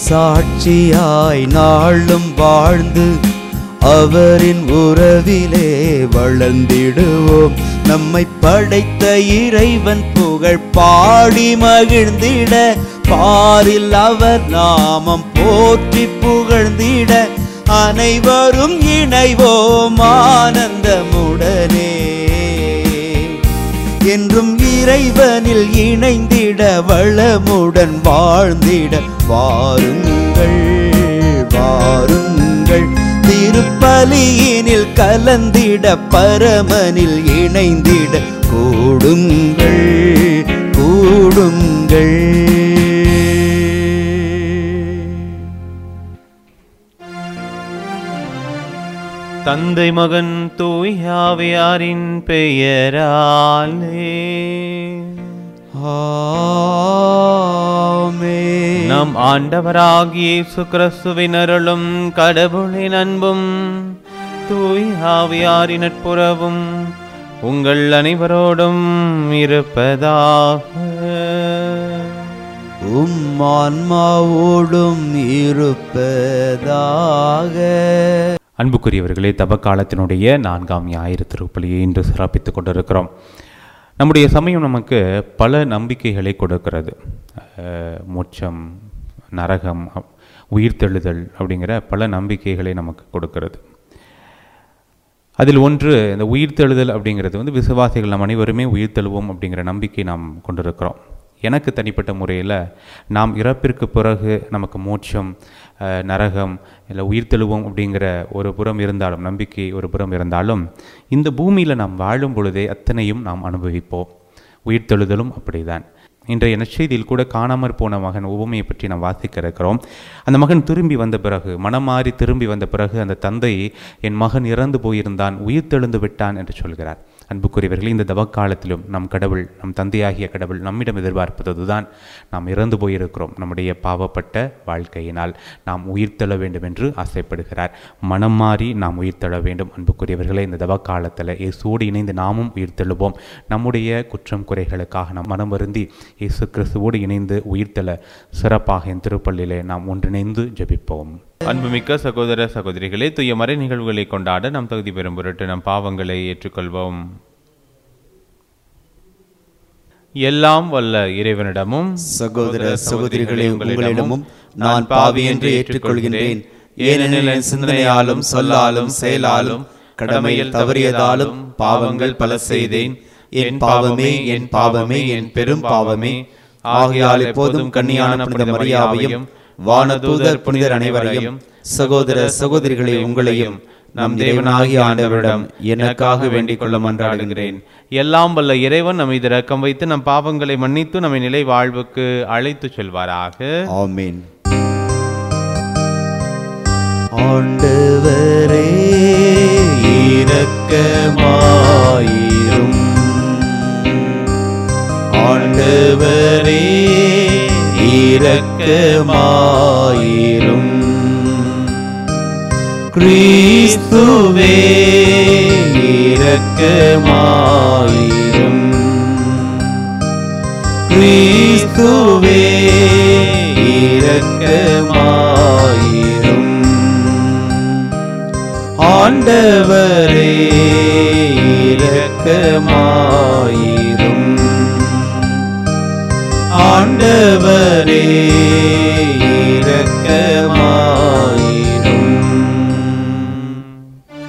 சாட்சியாய் நாளும் வாழ்ந்து அவரின் உறவிலே வளர்ந்திடுவோம் நம்மை படைத்த இறைவன் புகழ் பாடி மகிழ்ந்திட பாரில் அவர் நாமம் போற்றி புகழ்ந்திட அனைவரும் இணைவோம் ஆனந்தமுடனே என்றும் இறைவனில் இணைந்திட வளமுடன் வாழ்ந்திட வாருங்கள் வாருங்கள் திருப்பலியினில் கலந்திட பரமனில் இணைந்திட கூடுங்கள் கூடுங்கள் தந்தை மகன் தூயாவியாரின் பெயராலே ஆமென். நம் ஆண்டவராகிய இயேசு கிறிஸ்துவின் அருளும் கடவுளின் அன்பும் தூயாவியாரின் நட்புறவும் உங்கள் அனைவரோடும் இருப்பதாக உம் ஆன்மாவோடும் இருப்பதாக அன்புக்குரியவர்களே தபக்காலத்தினுடைய நான்காம் ஞாயிறு திருப்பலியை இன்று சிறப்பித்துக் கொண்டிருக்கிறோம் நம்முடைய சமயம் நமக்கு பல நம்பிக்கைகளை கொடுக்கிறது அஹ், மோட்சம் நரகம் அ- உயிர்த்தெழுதல் அப்படிங்கிற பல நம்பிக்கைகளை நமக்கு கொடுக்கிறது அதில் ஒன்று இந்த உயிர்த்தெழுதல் அப்படிங்கிறது வந்து விசுவாசிகள் நம் அனைவருமே உயிர்த்தெழுவோம் அப்படிங்கிற நம்பிக்கை நாம் கொண்டிருக்கிறோம் எனக்கு தனிப்பட்ட முறையில் நாம் இறப்பிற்கு பிறகு நமக்கு மோட்சம் அஹ், நரகம் இல்லை உயிர்த்தெழுவோம் அப்படிங்கிற ஒரு புறம் இருந்தாலும் நம்பிக்கை ஒரு புறம் இருந்தாலும் இந்த பூமியில் நாம் வாழும் பொழுதே அத்தனையும் நாம் அனுபவிப்போம் உயிர்த்தெழுதலும் அப்படிதான் இன்றைய நற்செய்தியில் கூட காணாமற் போன மகன் உவமையை பற்றி நாம் வாசிக்க இருக்கிறோம் அந்த மகன் திரும்பி வந்த பிறகு மனம் மாறி திரும்பி வந்த பிறகு அந்த தந்தை என் மகன் இறந்து போயிருந்தான் உயிர்த்தெழுந்து விட்டான் என்று சொல்கிறார் அன்புக்குரியவர்களே இந்த தவக்காலத்திலும் நம் கடவுள் நம் தந்தையாகிய கடவுள் நம்மிடம் எதிர்பார்ப்பது அதுதான் நாம் இறந்து போயிருக்கிறோம் நம்முடைய பாவப்பட்ட வாழ்க்கையினால் நாம் உயிர்த்தெழ வேண்டும் என்று ஆசைப்படுகிறார் மனம் மாறி நாம் உயிர்த்தெழ வேண்டும் அன்புக்குரியவர்களே இந்த தவக்காலத்தில் இயேசுவோடு இணைந்து நாமும் உயிர்த்தெழுவோம் நம்முடைய குற்றம் குறைகளுக்காக நாம் மனம் வருந்தி இயேசு கிறிஸ்துவோடு இணைந்து உயிர்த்தெழ சிறப்பாக இந்த திருப்பள்ளியிலே நாம் ஒன்றிணைந்து ஜெபிப்போம் அன்புமிக்க சகோதர சகோதரிகளே தூய மறை நிகழ்வுகளை கொண்டாட நாம் தகுதி பெறும் பொருட்டு நம் பாவங்களை ஏற்றுக்கொள்வோம் எல்லாம் வல்ல இறைவனிடமும் சகோதர சகோதரிகளே உங்களிடமும் நான் பாவி என்று ஏற்றுக்கொள்கின்றேன் ஏனெனில் என் சிந்தனையாலும் சொல்லாலும் செயலாலும் கடமையில் தவறியதாலும் பாவங்கள் பல செய்தேன் என் பாவமே என் பாவமே என் பெரும் பாவமே ஆகையால் எப்போதும் கன்னியான புனித மரியாவையும் வானதூதர் புனிதர் அனைவரையும் சகோதர சகோதரிகளே உங்களையும் நம் தேவனாகிய ஆண்டவரிடம் எனக்காக வேண்டிக் கொள்ள மன்றாடுகிறேன் எல்லாம் வல்ல இறைவன் நம்மை இரக்கம் வைத்து நம் பாவங்களை மன்னித்து நம்மை நிலை வாழ்வுக்கு அழைத்து செல்வாராக ஆமென் ஆண்டவரே இரக்கமாயிரும் ஆண்டவரே இரக்கமாயிரும் கிறிஸ்துவே இரக்கமாயிரும் கிறிஸ்துவே இரக்கமாயிரும் ஆண்டவரே இரக்கமாயிரும் ஆண்டவரே இரக்கமாயிரும்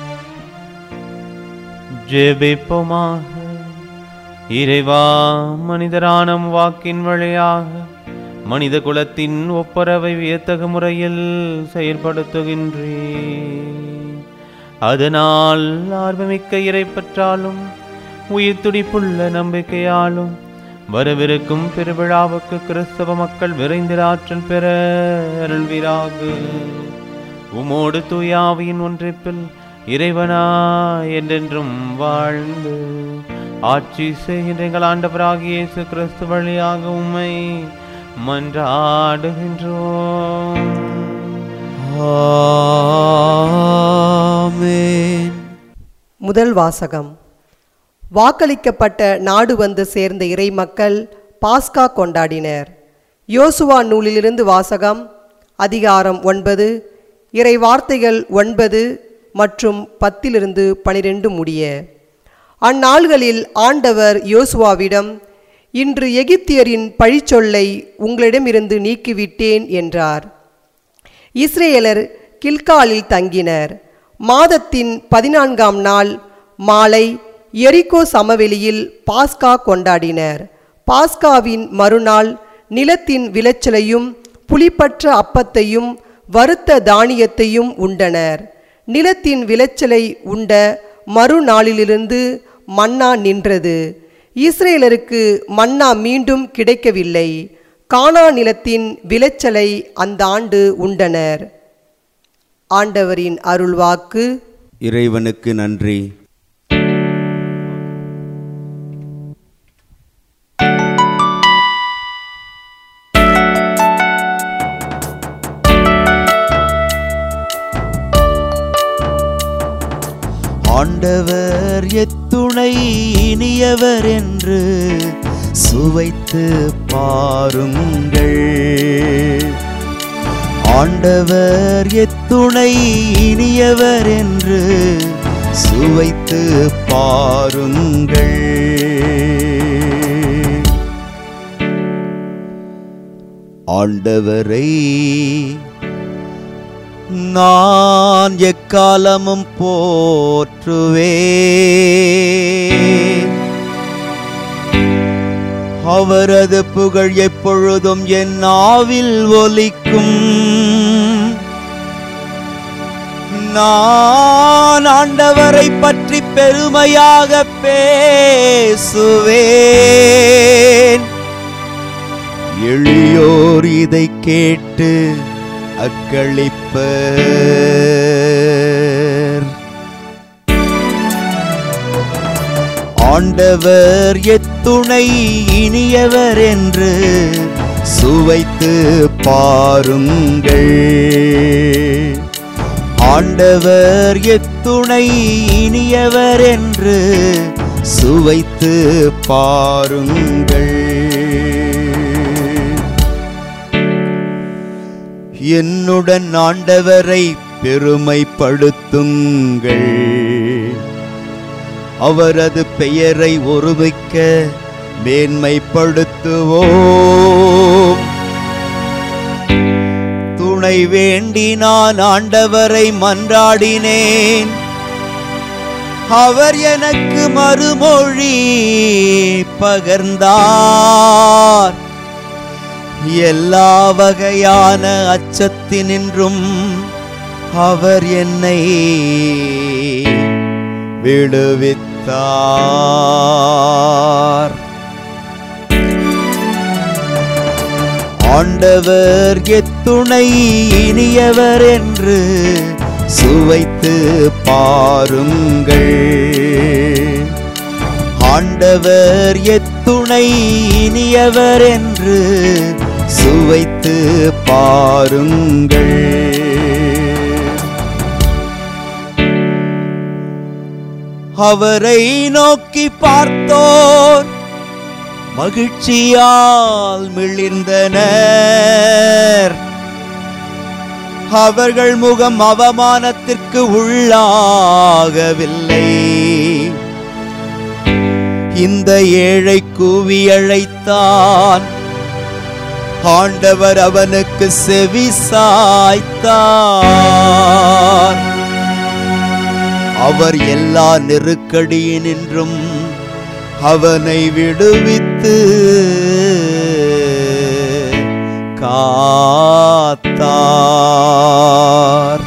ஜெபிப்போமாக இறைவா மனிதரான உம் வாக்கின் வழியாக மனித குலத்தின் ஒப்பரவை வியத்தகு முறையில் செயல்படுத்துகின்றே அதனால் ஆர்வமிக்க இறைப்பற்றாலும் உயிர் துடிப்புள்ள நம்பிக்கையாலும் வரவிருக்கும் பெருவிழாவுக்கு கிறிஸ்தவ மக்கள் விரைந்தில் ஆற்றல் பெற அருள்வீராக உமோடு தூயாவியின் ஒன்றிப்பில் இறைவனா என்றென்றும் வாழ்ந்து ஆட்சி செய்கின்ற எங்கள் ஆண்டவராகிய இயேசு கிறிஸ்து வழியாக உம்மை மன்றாடுகின்றோம் ஆமென் முதல் வாசகம் வாக்களிக்கப்பட்ட நாடு வந்து சேர்ந்த இறை மக்கள் பாஸ்கா கொண்டாடினர் யோசுவா நூலிலிருந்து வாசகம் அதிகாரம் ஒன்பது இறை வார்த்தைகள் ஒன்பது மற்றும் பத்திலிருந்து பனிரெண்டு முடிய அந்நாள்களில் ஆண்டவர் யோசுவாவிடம் இன்று எகிப்தியரின் பழிச்சொல்லை உங்களிடமிருந்து நீக்கிவிட்டேன் என்றார் இஸ்ரேலர் கில்காலில் தங்கினர் மாதத்தின் பதினான்காம் நாள் மாலை எரிகோ சமவெளியில் பாஸ்கா கொண்டாடினர் பாஸ்காவின் மறுநாள் நிலத்தின் விளைச்சலையும் புளிப்பற்ற அப்பத்தையும் வறுத்த தானியத்தையும் உண்டனர் நிலத்தின் விளைச்சலை உண்ட மறுநாளிலிருந்து மன்னா நின்றது இஸ்ரேலருக்கு மன்னா மீண்டும் கிடைக்கவில்லை கானா நிலத்தின் விளைச்சலை அந்த ஆண்டு உண்டனர் ஆண்டவரின் அருள்வாக்கு இறைவனுக்கு நன்றி ஆண்டவர் எத்துணை இனியவர் என்று சுவைத்து பாருங்கள் ஆண்டவர் எத்துணை இனியவர் என்று சுவைத்து பாருங்கள் ஆண்டவரை நான் எக்காலமும் போற்றுவேன் அவரது புகழ் எப்பொழுதும் என் நாவில் ஒலிக்கும் நான் ஆண்டவரை பற்றி பெருமையாக பேசுவேன் எளியோர் இதை கேட்டு அக்களிப்பர் ஆண்டவர் எத்துணை இனியவர் என்று சுவைத்து பாருங்கள் ஆண்டவர் எத்துணை இனியவர் என்று சுவைத்து பாருங்கள் என்னுடன் ஆண்டவரை பெருமைப்படுத்துங்கள் அவரது பெயரை ஒருமிக்க மேன்மைப்படுத்துவோம் துணை வேண்டி நான் ஆண்டவரை மன்றாடினேன் அவர் எனக்கு மறுமொழி பகர்ந்தார் எல்லா வகையான அச்சத்தினின்றும் அவர் என்னை விடுவித்தார் ஆண்டவர் எத்துணை இனியவர் என்று சுவைத்து பாருங்கள் ஆண்டவர் எத்துணை இனியவர் என்று சுவைத்து பாருங்கள் அவரை நோக்கி பார்த்தோர் மகிழ்ச்சியால் மிளிர்ந்தனர் அவர்கள் முகம் அவமானத்திற்கு உள்ளாகவில்லை இந்த ஏழை கூவி அழைத்தான் ஆண்டவர் அவனுக்கு செவி சாய்த்தார் அவர் எல்லா நெருக்கடியினின்றும் அவனை விடுவித்து காத்தார்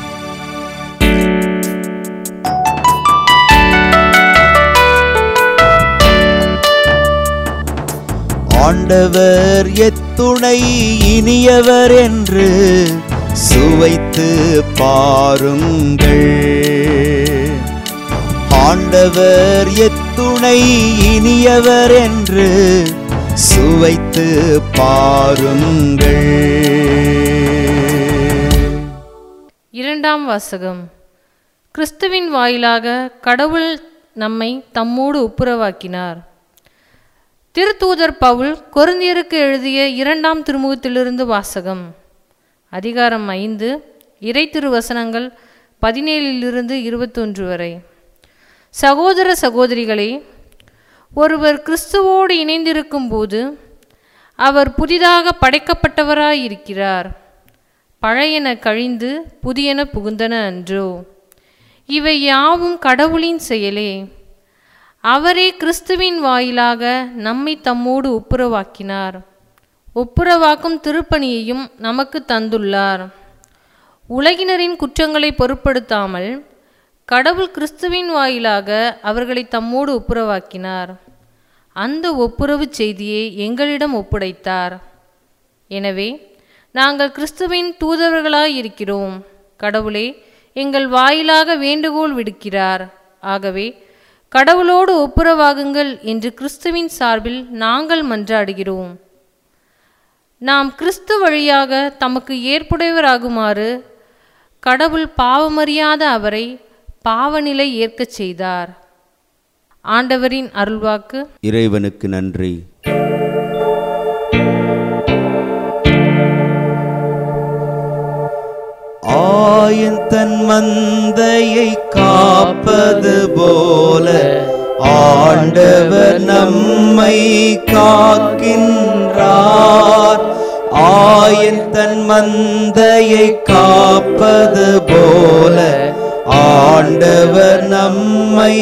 ஆண்டவர் எத்துணை இனியவர் என்று சுவைத்து பாருங்கள் ஆண்டவர் எத்துணை இனியவர் என்று சுவைத்து பாருங்கள் இரண்டாம் வாசகம் கிறிஸ்துவின் வாயிலாக கடவுள் நம்மை தம்மோடு ஒப்புரவாக்கினார் திருத்தூதர் பவுல் கொரிந்தியருக்கு எழுதிய இரண்டாம் திருமுகத்திலிருந்து வாசகம் அதிகாரம் ஐந்து இறை திருவசனங்கள் பதினேழிலிருந்து இருபத்தொன்று வரை சகோதர சகோதரிகளே ஒருவர் கிறிஸ்துவோடு இணைந்திருக்கும் போது அவர் புதிதாக படைக்கப்பட்டவராயிருக்கிறார் பழையன கழிந்து புதியன புகுந்தன அன்றோ இவை யாவும் கடவுளின் செயலே அவரே கிறிஸ்துவின் வாயிலாக நம்மை தம்மோடு ஒப்புரவாக்கினார் ஒப்புரவாக்கும் திருப்பணியையும் நமக்கு தந்துள்ளார் உலகினரின் குற்றங்களை பொருட்படுத்தாமல் கடவுள் கிறிஸ்துவின் வாயிலாக அவர்களை தம்மோடு ஒப்புரவாக்கினார் அந்த ஒப்புரவு செய்தியை எங்களிடம் ஒப்படைத்தார் எனவே நாங்கள் கிறிஸ்துவின் தூதர்களாயிருக்கிறோம் கடவுளே எங்கள் வாயிலாக வேண்டுகோள் விடுக்கிறார் ஆகவே கடவுளோடு ஒப்புரவாகுங்கள் என்று கிறிஸ்துவின் சார்பில் நாங்கள் மன்றாடுகிறோம் நாம் கிறிஸ்து வழியாக தமக்கு ஏற்புடையவராகுமாறு கடவுள் பாவமறியாத அவரை பாவநிலை ஏற்கச் செய்தார் ஆண்டவரின் அருள்வாக்கு இறைவனுக்கு நன்றி ஆயன் தன் மந்தையை காப்பது போல ஆண்டவர் நம்மை காக்கின்றார் ஆயன் தன் மந்தையை காப்பது போல ஆண்டவர் நம்மை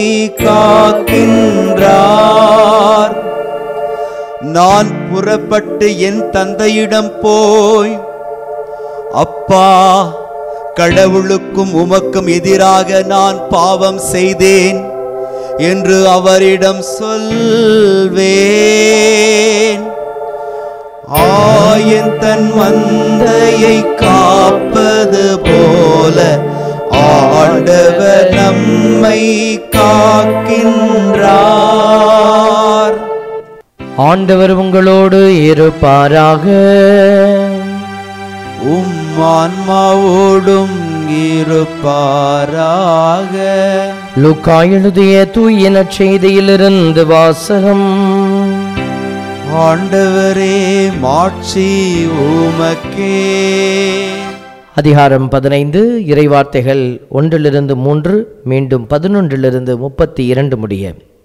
காக்கின்றார் நான் புறப்பட்டு என் தந்தையிடம் போய் அப்பா கடவுளுக்கும் உமக்கும் எதிராக நான் பாவம் செய்தேன் என்று அவரிடம் சொல்வேன் ஆயன் தன் மந்தையை காப்பது போல ஆண்டவர் நம்மை காக்கின்றார் ஆண்டவர் உங்களோடு இருப்பாராக உம் ஆன்மாவோடும் இருப்பாராக லுக்கா எழுதிய தூய நற்செய்தியிலிருந்து வாசகம் ஆண்டவரே மாட்சி உமக்கே அதிகாரம் பதினைந்து இறைவார்த்தைகள் ஒன்றிலிருந்து மூன்று மீண்டும் பதினொன்றிலிருந்து முப்பத்தி இரண்டு முடிய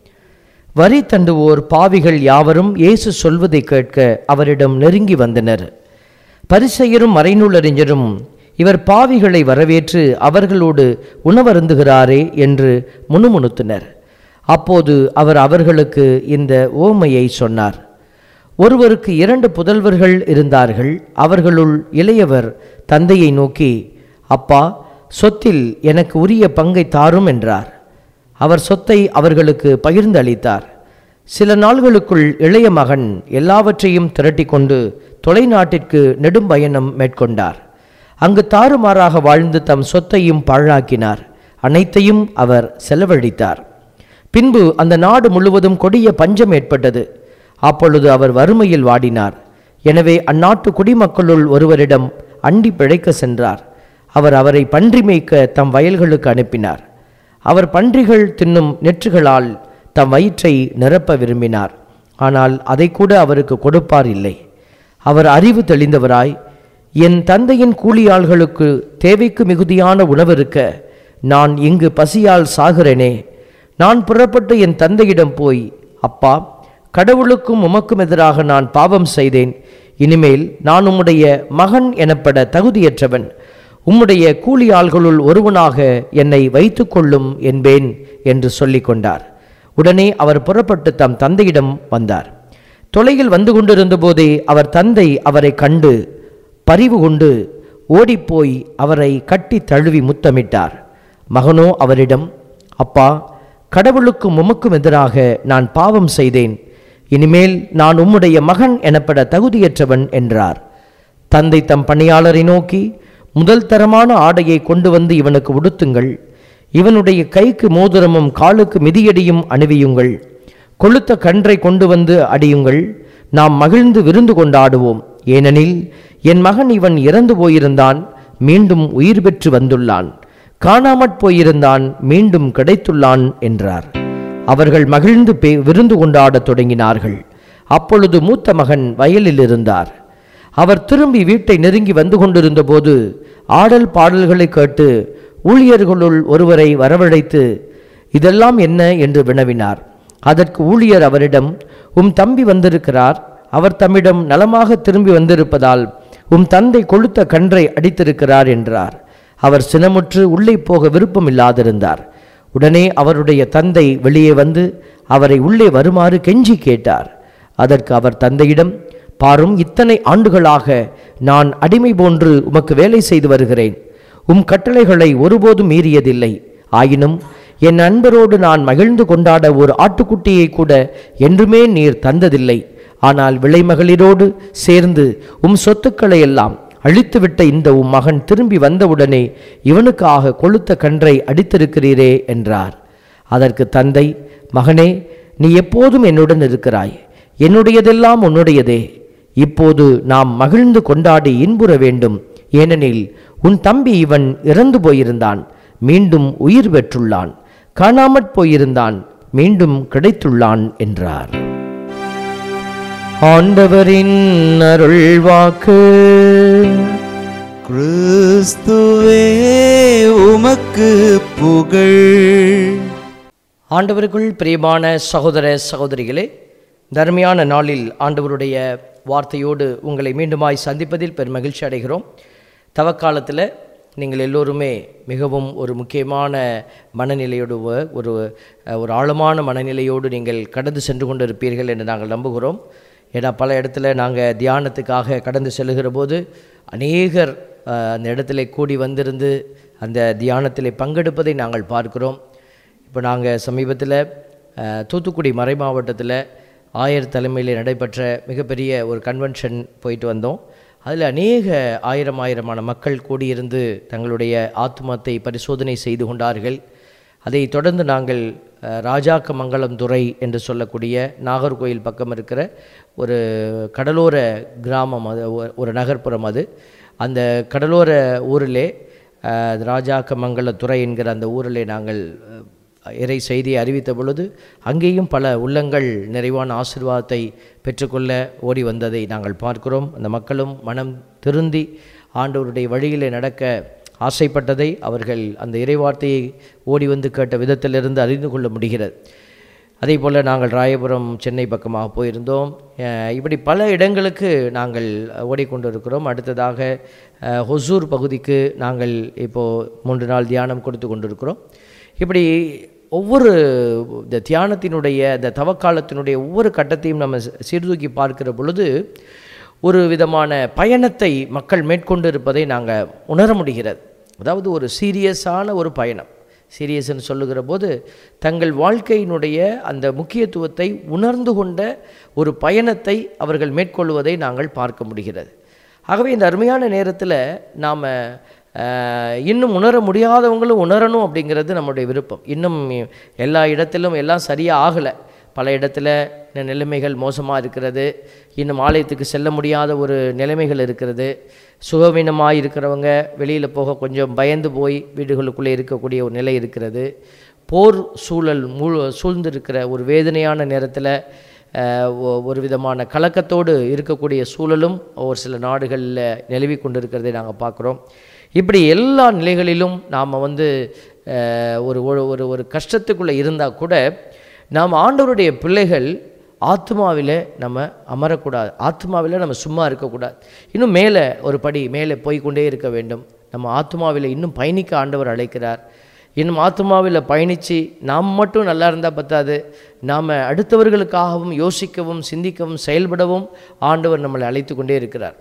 வரி தண்டுவோர் பாவிகள் யாவரும் இயேசு சொல்வதை கேட்க அவரிடம் நெருங்கி வந்தனர் பரிசெயரும் மறைநூலறிஞரும் இவர் பாவிகளை வரவேற்று அவர்களோடு உணவருந்துகிறாரே என்று முணுமுணுத்தனர் அப்போது அவர் அவர்களுக்கு இந்த ஓமையை சொன்னார் ஒருவருக்கு இரண்டு புதல்வர்கள் இருந்தார்கள் அவர்களுள் இளையவர் தந்தையை நோக்கி அப்பா சொத்தில் எனக்கு உரிய பங்கை தாரும் என்றார் அவர் சொத்தை அவர்களுக்கு பகிர்ந்து அளித்தார் சில நாள்களுக்குள் இளைய மகன் எல்லாவற்றையும் திரட்டிக்கொண்டு தொலைநாட்டிற்கு நெடும் பயணம் மேற்கொண்டார் அங்கு தாறுமாறாக வாழ்ந்து தம் சொத்தையும் பாழாக்கினார் அனைத்தையும் அவர் செலவழித்தார் பின்பு அந்த நாடு முழுவதும் கொடிய பஞ்சம் ஏற்பட்டது அப்பொழுது அவர் வறுமையில் வாடினார் எனவே அந்நாட்டு குடிமக்களுள் ஒருவரிடம் அண்டி பிழைக்க சென்றார் அவர் அவரை பன்றி மேய்க்க தம் வயல்களுக்கு அனுப்பினார் அவர் பன்றிகள் தின்னும் நெற்றுகளால் தம் வயிற்றை நிரப்ப விரும்பினார் ஆனால் அதை கூட அவருக்கு கொடுப்பார் இல்லை அவர் அறிவு தெளிந்தவராய் என் தந்தையின் கூலியாள்களுக்கு தேவைக்கு மிகுதியான உணவிருக்க நான் இங்கு பசியால் சாகிறேனே நான் புறப்பட்டு என் தந்தையிடம் போய் அப்பா கடவுளுக்கும் உமக்கும் எதிராக நான் பாவம் செய்தேன் இனிமேல் நான் உம்முடைய மகன் எனப்பட தகுதியற்றவன் உம்முடைய கூலியாள்களுள் ஒருவனாக என்னை வைத்துக்கொள்ளும் என்பேன் என்று சொல்லிக் கொண்டார் உடனே அவர் புறப்பட்டு தம் தந்தையிடம் வந்தார் தொலையில் வந்து கொண்டிருந்த போதே அவர் தந்தை அவரை கண்டு பரிவு கொண்டு ஓடிப்போய் அவரை கட்டி தழுவி முத்தமிட்டார் மகனோ அவரிடம் அப்பா கடவுளுக்கும் உமக்கும் எதிராக நான் பாவம் செய்தேன் இனிமேல் நான் உம்முடைய மகன் எனப்பட தகுதியற்றவன் என்றார் தந்தை தம் பணியாளரை நோக்கி முதல் தரமான ஆடையை கொண்டு வந்து இவனுக்கு உடுத்துங்கள் இவனுடைய கைக்கு மோதிரமும் காலுக்கு மிதியடியும் அணிவியுங்கள் கொளுத்த கன்றை கொண்டு வந்து அடியுங்கள் நாம் மகிழ்ந்து விருந்து கொண்டாடுவோம் ஏனெனில் என் மகன் இவன் இறந்து போயிருந்தான் மீண்டும் உயிர் பெற்று வந்துள்ளான் காணாமற் போயிருந்தான் மீண்டும் கிடைத்துள்ளான் என்றார் அவர்கள் மகிழ்ந்து பே விருந்து கொண்டாடத் தொடங்கினார்கள் அப்பொழுது மூத்த மகன் வயலில் இருந்தார் அவர் திரும்பி வீட்டை நெருங்கி வந்து கொண்டிருந்தபோது ஆடல் பாடல்களை கேட்டு ஊழியர்களுள் ஒருவரை வரவழைத்து இதெல்லாம் என்ன என்று வினவினார் அதற்கு ஊழியர் அவரிடம் உம் தம்பி வந்திருக்கிறார் அவர் தம்மிடம் நலமாக திரும்பி வந்திருப்பதால் உம் தந்தை கொளுத்த கன்றை அடித்திருக்கிறார் என்றார் அவர் சினமுற்று உள்ளே போக விருப்பமில்லாதிருந்தார் உடனே அவருடைய தந்தை வெளியே வந்து அவரை உள்ளே வருமாறு கெஞ்சி கேட்டார் அதற்கு அவர் தந்தையிடம் பாரும் இத்தனை ஆண்டுகளாக நான் அடிமை போன்று உமக்கு வேலை செய்து வருகிறேன் உம் கட்டளைகளை ஒருபோதும் மீறியதில்லை ஆயினும் என் நண்பரோடு நான் மகிழ்ந்து கொண்டாட ஒரு ஆட்டுக்குட்டியை கூட என்றுமே நீர் தந்ததில்லை ஆனால் விளைமகளிரோடு சேர்ந்து உம் சொத்துக்களை எல்லாம் அழித்துவிட்ட இந்த உம் மகன் திரும்பி வந்தவுடனே இவனுக்காக கொளுத்த கன்றை அடித்திருக்கிறீரே என்றார் அதற்கு தந்தை மகனே நீ எப்போதும் என்னுடன் இருக்கிறாய் என்னுடையதெல்லாம் உன்னுடையதே இப்போது நாம் மகிழ்ந்து கொண்டாடி இன்புற வேண்டும் ஏனெனில் உன் தம்பி இவன் இறந்து போயிருந்தான் மீண்டும் உயிர் பெற்றுள்ளான் காணாமற் போயிருந்தான் மீண்டும் கிடைத்துள்ளான் என்றார் ஆண்டவரின் அருள்வாக்கு கிறிஸ்துவே உமக்கு புகழ் ஆண்டவருக்குள் பிரியமான சகோதர சகோதரிகளே தர்மையான நாளில் ஆண்டவருடைய வார்த்தையோடு உங்களை மீண்டுமாய் சந்திப்பதில் பெரும் மகிழ்ச்சி அடைகிறோம் தவக்காலத்தில் நீங்கள் எல்லோருமே மிகவும் ஒரு முக்கியமான மனநிலையோடு வ- ஒரு அஹ், ஒரு ஆழமான மனநிலையோடு நீங்கள் கடந்து சென்று கொண்டிருப்பீர்கள் என்று நாங்கள் நம்புகிறோம் ஏன்னா பல இடத்துல நாங்கள் தியானத்துக்காக கடந்து செல்லுகிற போது அநேகர் அஹ், அந்த இடத்துல கூடி வந்திருந்து அந்த தியானத்திலே பங்கெடுப்பதை நாங்கள் பார்க்கிறோம் இப்போ நாங்கள் சமீபத்தில் அஹ், தூத்துக்குடி மறை மாவட்டத்தில் ஆயர் தலைமையில் நடைபெற்ற மிகப்பெரிய ஒரு கன்வென்ஷன் போயிட்டு வந்தோம் அதில் அநேக ஆயிரம் ஆயிரமான மக்கள் கூடியிருந்து தங்களுடைய ஆத்மத்தை பரிசோதனை செய்து கொண்டார்கள் அதைத் தொடர்ந்து நாங்கள் அஹ், ராஜாக்கமங்கலம் துறை என்று சொல்லக்கூடிய நாகர்கோயில் பக்கம் இருக்கிற ஒரு கடலோர கிராமம் அது ஒரு- ஒரு நகர்ப்புறம் அது அந்த கடலோர ஊரிலே அஹ், ராஜாக்கமங்கலத்துறை என்கிற அந்த ஊரிலே நாங்கள் அஹ், இறை செய்தியை அறிவித்த பொழுது அங்கேயும் பல உள்ளங்கள் நிறைவான ஆசீர்வாதத்தை பெற்றுக்கொள்ள ஓடி வந்ததை நாங்கள் பார்க்கிறோம் அந்த மக்களும் மனம் திருந்தி ஆண்டவருடைய வழியிலே நடக்க ஆசைப்பட்டதை அவர்கள் அந்த இறைவார்த்தையை ஓடி வந்து கேட்ட விதத்திலிருந்து அறிந்து கொள்ள முடிகிறது அதே போல் நாங்கள் ராயபுரம் சென்னை பக்கமாக போயிருந்தோம் அஹ் இப்படி பல இடங்களுக்கு நாங்கள் ஓடிக்கொண்டிருக்கிறோம் அடுத்ததாக அஹ், ஹொசூர் பகுதிக்கு நாங்கள் இப்போது மூன்று நாள் தியானம் கொடுத்து கொண்டிருக்கிறோம் இப்படி ஒவ்வொரு இந்த தியானத்தினுடைய இந்த தவக்காலத்தினுடைய ஒவ்வொரு கட்டத்தையும் நம்ம சீ- சீர்தூக்கி பார்க்கிற பொழுது ஒரு விதமான பயணத்தை மக்கள் மேற்கொண்டு இருப்பதை நாங்கள் உணர முடிகிறது அதாவது ஒரு சீரியஸான ஒரு பயணம் சீரியஸ்ன்னு சொல்லுகிற போது தங்கள் வாழ்க்கையினுடைய அந்த முக்கியத்துவத்தை உணர்ந்து கொண்ட ஒரு பயணத்தை அவர்கள் மேற்கொள்வதை நாங்கள் பார்க்க முடிகிறது ஆகவே இந்த அருமையான நேரத்தில் நாம் இன்னும் உணர முடியாதவங்களும் உணரணும் அப்படிங்கிறது நம்முடைய விருப்பம் இன்னும் எல்லா இடத்திலும் எல்லாம் சரியாக ஆகலை பல இடத்துல இந்த நிலைமைகள் மோசமாக இருக்கிறது இன்னும் ஆலயத்துக்கு செல்ல முடியாத ஒரு நிலைமைகள் இருக்கிறது சுகவீனமாக இருக்கிறவங்க வெளியில் போக கொஞ்சம் பயந்து போய் வீடுகளுக்குள்ளே இருக்கக்கூடிய ஒரு நிலை இருக்கிறது போர் சூழல் மூ சூழ்ந்திருக்கிற ஒரு வேதனையான நேரத்தில் அஹ், ஒ- ஒரு விதமான கலக்கத்தோடு இருக்கக்கூடிய சூழலும் ஒரு சில நாடுகளில் நிலவி கொண்டிருக்கிறதை நாங்கள் பார்க்குறோம் இப்படி எல்லா நிலைகளிலும் நாம் வந்து அஹ், ஒரு ஒரு- ஒரு ஒரு கஷ்டத்துக்குள்ளே இருந்தால் கூட நாம் ஆண்டவருடைய பிள்ளைகள் ஆத்மாவில் நம்ம அமரக்கூடாது ஆத்மாவில் நம்ம சும்மா இருக்கக்கூடாது இன்னும் மேலே ஒரு படி மேலே போய்க்கொண்டே இருக்க வேண்டும் நம்ம ஆத்மாவில் இன்னும் பயணிக்க ஆண்டவர் அழைக்கிறார் இன்னும் ஆத்மாவில் பயணித்து நாம் மட்டும் நல்லா இருந்தால் பத்தாது நாம் அடுத்தவர்களுக்காகவும் யோசிக்கவும் சிந்திக்கவும் செயல்படவும் ஆண்டவர் நம்மளை அழைத்து கொண்டே இருக்கிறார்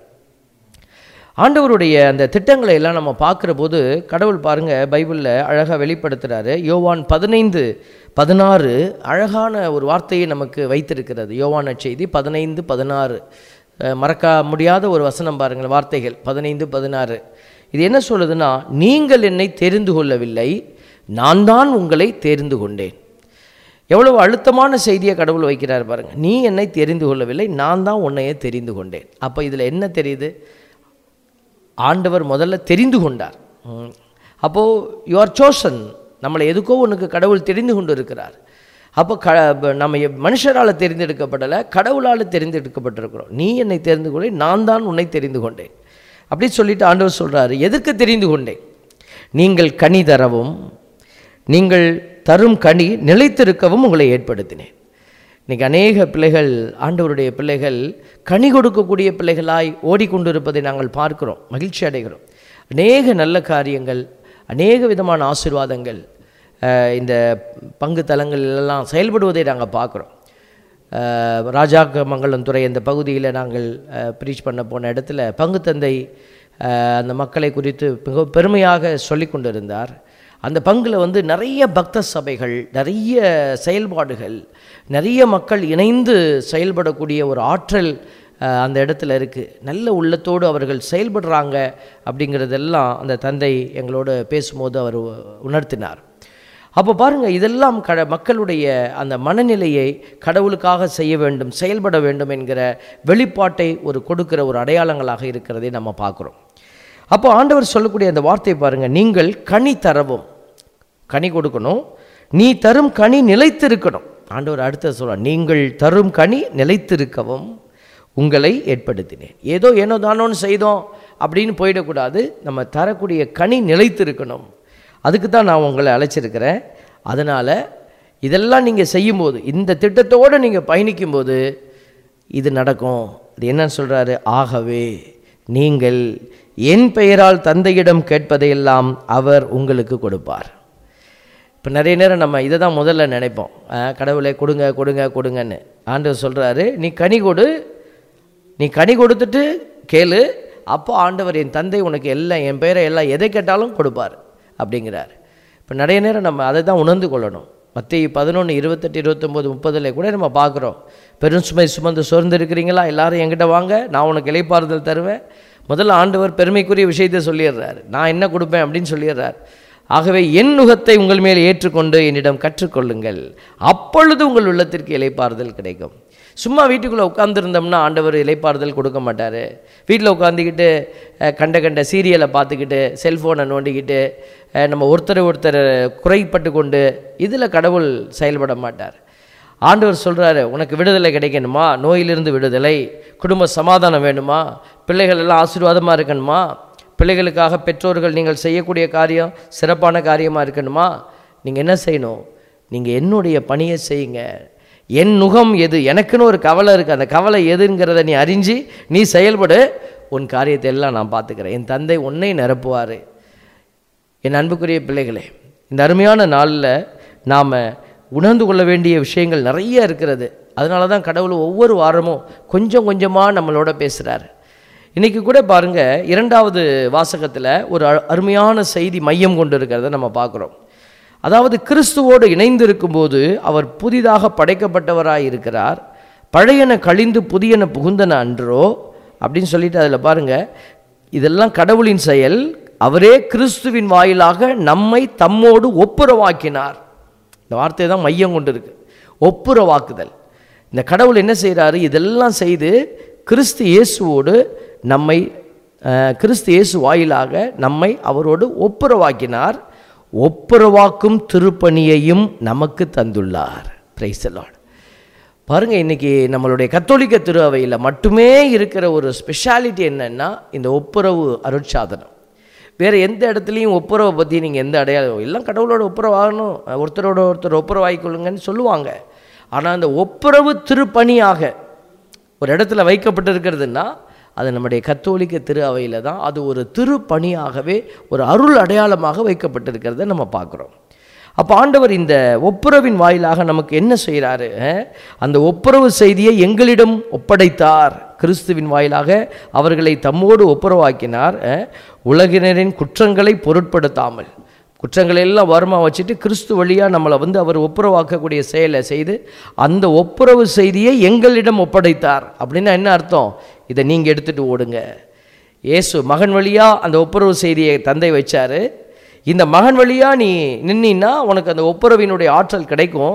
ஆண்டவருடைய அந்த திட்டங்களை எல்லாம் நம்ம பார்க்குற போது கடவுள் பாருங்க பைபிளில் அழகாக வெளிப்படுத்துகிறாரு யோவான் பதினைந்து பதினாறு அழகான ஒரு வார்த்தையை நமக்கு வைத்திருக்கிறது யோவான் செய்தி பதினைந்து பதினாறு அஹ், மறக்க முடியாத ஒரு வசனம் பாருங்கள் வார்த்தைகள் பதினைந்து பதினாறு இது என்ன சொல்லுதுன்னா நீங்கள் என்னை தெரிந்து கொள்ளவில்லை நான் தான் உங்களை தெரிந்து கொண்டேன் எவ்வளவு அழுத்தமான செய்தியை கடவுள் வைக்கிறார் பாருங்க நீ என்னை தெரிந்து கொள்ளவில்லை நான் தான் உன்னையே தெரிந்து கொண்டேன் அப்போ இதில் என்ன தெரியுது ஆண்டவர் முதல்ல தெரிந்து கொண்டார் ம். அப்போ யூ ஆர் சோசன் நம்மளை எதுக்கோ உனக்கு கடவுள் தெரிந்து கொண்டு இருக்கிறார் அப்போ க ப- நம்ம எ- மனுஷரால் தெரிந்தெடுக்கப்படலை கடவுளால் தெரிந்தெடுக்கப்பட்டிருக்கிறோம் நீ என்னை தெரிந்து கொண்டே நான் தான் உன்னை தெரிந்து கொண்டேன் அப்படி சொல்லிட்டு ஆண்டவர் சொல்றாரு எதற்கு தெரிந்து கொண்டேன் நீங்கள் கனி தரவும் நீங்கள் தரும் கனி நிலைத்திருக்கவும் உங்களை ஏற்படுத்தினேன் இன்னைக்கு அநேக பிள்ளைகள் ஆண்டவருடைய பிள்ளைகள் கனி கொடுக்கக்கூடிய பிள்ளைகளாய் ஓடிக்கொண்டிருப்பதை நாங்கள் பார்க்கிறோம் மகிழ்ச்சி அடைகிறோம் அநேக நல்ல காரியங்கள் அநேக விதமான ஆசீர்வாதங்கள் அஹ், இந்த பங்கு தலங்களிலெல்லாம் செயல்படுவதை நாங்கள் பார்க்குறோம் ராஜாக்கமங்கலம் துறை அந்த பகுதியில் நாங்கள் ப்ரீச் பண்ண போன இடத்துல பங்கு தந்தை அஹ், அந்த மக்களை குறித்து மிக பெருமையாக சொல்லி கொண்டிருந்தார் அந்த பங்கில் வந்து நிறைய பக்த சபைகள் நிறைய செயல்பாடுகள் நிறைய மக்கள் இணைந்து செயல்படக்கூடிய ஒரு ஆற்றல் அஹ், அந்த இடத்துல இருக்குது நல்ல உள்ளத்தோடு அவர்கள் செயல்படுறாங்க அப்படிங்கிறதெல்லாம் அந்த தந்தை எங்களோடு பேசும்போது அவர் உணர்த்தினார் அப்போ பாருங்க இதெல்லாம் கட மக்களுடைய அந்த மனநிலையை கடவுளுக்காக செய்ய வேண்டும் செயல்பட வேண்டும் என்கிற வெளிப்பாட்டை ஒரு கொடுக்கிற ஒரு அடையாளங்களாக இருக்கிறதை நம்ம பார்க்குறோம் அப்போ ஆண்டவர் சொல்லக்கூடிய அந்த வார்த்தையை பாருங்க நீங்கள் கனி தரவும் கனி கொடுக்கணும் நீ தரும் கனி நிலைத்திருக்கணும் ஆண்டவர் அடுத்த சொல்ல நீங்கள் தரும் கனி நிலைத்திருக்கவும் உங்களை ஏற்படுத்தினேன் ஏதோ ஏனோ தானோன்னு செய்தோம் அப்படின்னு போயிடக்கூடாது நம்ம தரக்கூடிய கனி நிலைத்திருக்கணும் அதுக்கு தான் நான் உங்களை அழைச்சிருக்கிறேன் அதனால் இதெல்லாம் நீங்கள் செய்யும்போது இந்த திட்டத்தோடு நீங்கள் பயணிக்கும்போது இது நடக்கும் இது என்னன்னு சொல்கிறாரு ஆகவே நீங்கள் என் பெயரால் தந்தையிடம் கேட்பதையெல்லாம் அவர் உங்களுக்கு கொடுப்பார் இப்போ நிறைய நேரம் நம்ம இதை தான் முதல்ல நினைப்போம் அஹ், கடவுளே கொடுங்க கொடுங்க கொடுங்கன்னு ஆண்டவர் சொல்கிறாரு நீ கனி கொடு நீ கனி கொடுத்துட்டு கேளு அப்போ ஆண்டவர் என் தந்தை உனக்கு எல்லாம் என் பெயரை எல்லாம் எதை கேட்டாலும் கொடுப்பார் அப்படிங்கிறார் இப்போ நிறைய நேரம் நம்ம அதை தான் உணர்ந்து கொள்ளணும் மத்திய பதினொன்று இருபத்தெட்டு இருபத்தொம்போது முப்பதில் கூட நம்ம பார்க்குறோம் பெரும் சுமை சுமந்து சோர்ந்து இருக்கிறீங்களா எல்லாரும் என்கிட்ட வாங்க நான் உனக்கு இலைப்பாறுதல் தருவேன் முதல்ல ஆண்டவர் பெருமைக்குரிய விஷயத்தை சொல்லிடுறாரு நான் என்ன கொடுப்பேன் அப்படின்னு சொல்லிடுறார் ஆகவே என் நுகத்தை உங்கள் மேல் ஏற்றுக்கொண்டு என்னிடம் கற்றுக்கொள்ளுங்கள் அப்பொழுது உங்கள் உள்ளத்திற்கு இலைப்பாறுதல் கிடைக்கும் சும்மா வீட்டுக்குள்ளே உட்காந்துருந்தோம்னா ஆண்டவர் இலைப்பாறுதல் கொடுக்க மாட்டார் வீட்டில் உட்காந்துக்கிட்டு அஹ், கண்ட கண்ட சீரியலை பார்த்துக்கிட்டு செல்ஃபோனை நோண்டிக்கிட்டு அஹ், நம்ம ஒருத்தரை ஒருத்தர் குறைப்பட்டு கொண்டு இதில் கடவுள் செயல்பட மாட்டார் ஆண்டவர் சொல்கிறாரு உனக்கு விடுதலை கிடைக்கணுமா நோயிலிருந்து விடுதலை குடும்ப சமாதானம் வேணுமா பிள்ளைகள் எல்லாம் ஆசீர்வாதமாக இருக்கணுமா பிள்ளைகளுக்காக பெற்றோர்கள் நீங்கள் செய்யக்கூடிய காரியம் சிறப்பான காரியமாக இருக்கணுமா நீங்கள் என்ன செய்யணும் நீங்கள் என்னுடைய பணியை செய்யுங்க என் நுகம் எது எனக்குன்னு ஒரு கவலை இருக்குது அந்த கவலை எதுங்கிறத நீ அறிஞ்சு நீ செயல்படு உன் காரியத்தை எல்லாம் நான் பார்த்துக்கிறேன் என் தந்தை உன்னை நிரப்புவார் என் அன்புக்குரிய பிள்ளைகளே இந்த அருமையான நாளில் நாம் உணர்ந்து கொள்ள வேண்டிய விஷயங்கள் நிறைய இருக்கிறது அதனால தான் கடவுள் ஒவ்வொரு வாரமும் கொஞ்சம் கொஞ்சமாக நம்மளோட பேசுகிறார் இன்றைக்கி கூட பாருங்க இரண்டாவது வாசகத்தில் ஒரு அ- அருமையான செய்தி மையம் கொண்டு இருக்கிறத நம்ம பார்க்குறோம் அதாவது கிறிஸ்துவோடு இணைந்து இருக்கும்போது அவர் புதிதாக படைக்கப்பட்டவராய் இருக்கிறார் பழையன கழிந்து புதியன புகுந்தன அன்றோ அப்படின்னு சொல்லிட்டு அதில் பாருங்க இதெல்லாம் கடவுளின் செயல் அவரே கிறிஸ்துவின் வாயிலாக நம்மை தம்மோடு ஒப்புரவாக்கினார் இந்த வார்த்தை தான் மையம் கொண்டு இருக்கு ஒப்புரவாக்குதல் இந்த கடவுள் என்ன செய்கிறாரு இதெல்லாம் செய்து கிறிஸ்து இயேசுவோடு நம்மை அஹ், கிறிஸ்து இயேசு வாயிலாக நம்மை அவரோடு ஒப்புரவாக்கினார் ஒப்புரவாக்கும் திருப்பணியையும் நமக்கு தந்துள்ளார் பிரைஸ் லார்ட் பாருங்க இன்னைக்கு நம்மளுடைய கத்தோலிக்க திரு அவையில் மட்டுமே இருக்கிற ஒரு ஸ்பெஷாலிட்டி என்னன்னா இந்த ஒப்புரவு அருட்சாதனம் வேற எந்த இடத்துலையும் ஒப்புரவை பற்றி நீங்கள் எந்த அடையாளம் எல்லாம் கடவுளோட ஒப்புரவாகணும் ஒருத்தரோட ஒருத்தர் ஒப்புரவாகிக்கொள்ளுங்கன்னு சொல்லுவாங்க ஆனால் அந்த ஒப்புரவு திருப்பணியாக ஒரு இடத்துல வைக்கப்பட்டிருக்கிறதுன்னா அது நம்முடைய கத்தோலிக்க திரு அவையில் தான் அது ஒரு திருப்பணியாகவே ஒரு அருள் அடையாளமாக வைக்கப்பட்டிருக்கிறத நம்ம பார்க்குறோம் அப்போ ஆண்டவர் இந்த ஒப்புரவின் வாயிலாக நமக்கு என்ன செய்கிறாரு அந்த ஒப்புரவு செய்தியை எங்களிடம் ஒப்படைத்தார் கிறிஸ்துவின் வாயிலாக அவர்களை தம்மோடு ஒப்புரவாக்கினார் அஹ், உலகினரின் குற்றங்களை பொருட்படுத்தாமல் குற்றங்களை எல்லாம் வருமா வச்சுட்டு கிறிஸ்து வழியாக நம்மளை வந்து அவர் ஒப்புரவாக்கக்கூடிய செயலை செய்து அந்த ஒப்புரவு செய்தியை எங்களிடம் ஒப்படைத்தார் அப்படின்னா என்ன அர்த்தம் இதை நீங்கள் எடுத்துகிட்டு ஓடுங்க இயேசு மகன் வழியாக அந்த ஒப்புரவு செய்தியை தந்தை வச்சாரு இந்த மகன் வழியாக நீ நின்னா உனக்கு அந்த ஒப்புரவினுடைய ஆற்றல் கிடைக்கும்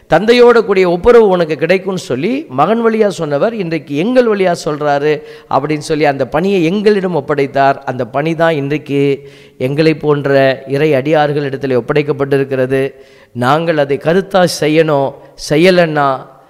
தந்தையோட கூடிய ஒப்புரவு உனக்கு கிடைக்கும்னு சொல்லி மகன் வழியாக சொன்னவர் இன்றைக்கு எங்கள் வழியாக சொல்கிறாரு அப்படின்னு சொல்லி அந்த பணியை எங்களிடம் ஒப்படைத்தார் அந்த பணி தான் இன்றைக்கு எங்களை போன்ற இறை அடியார்களிடத்தில் ஒப்படைக்கப்பட்டிருக்கிறது நாங்கள் அதை கருத்தாக செய்யணும் செய்யலைன்னா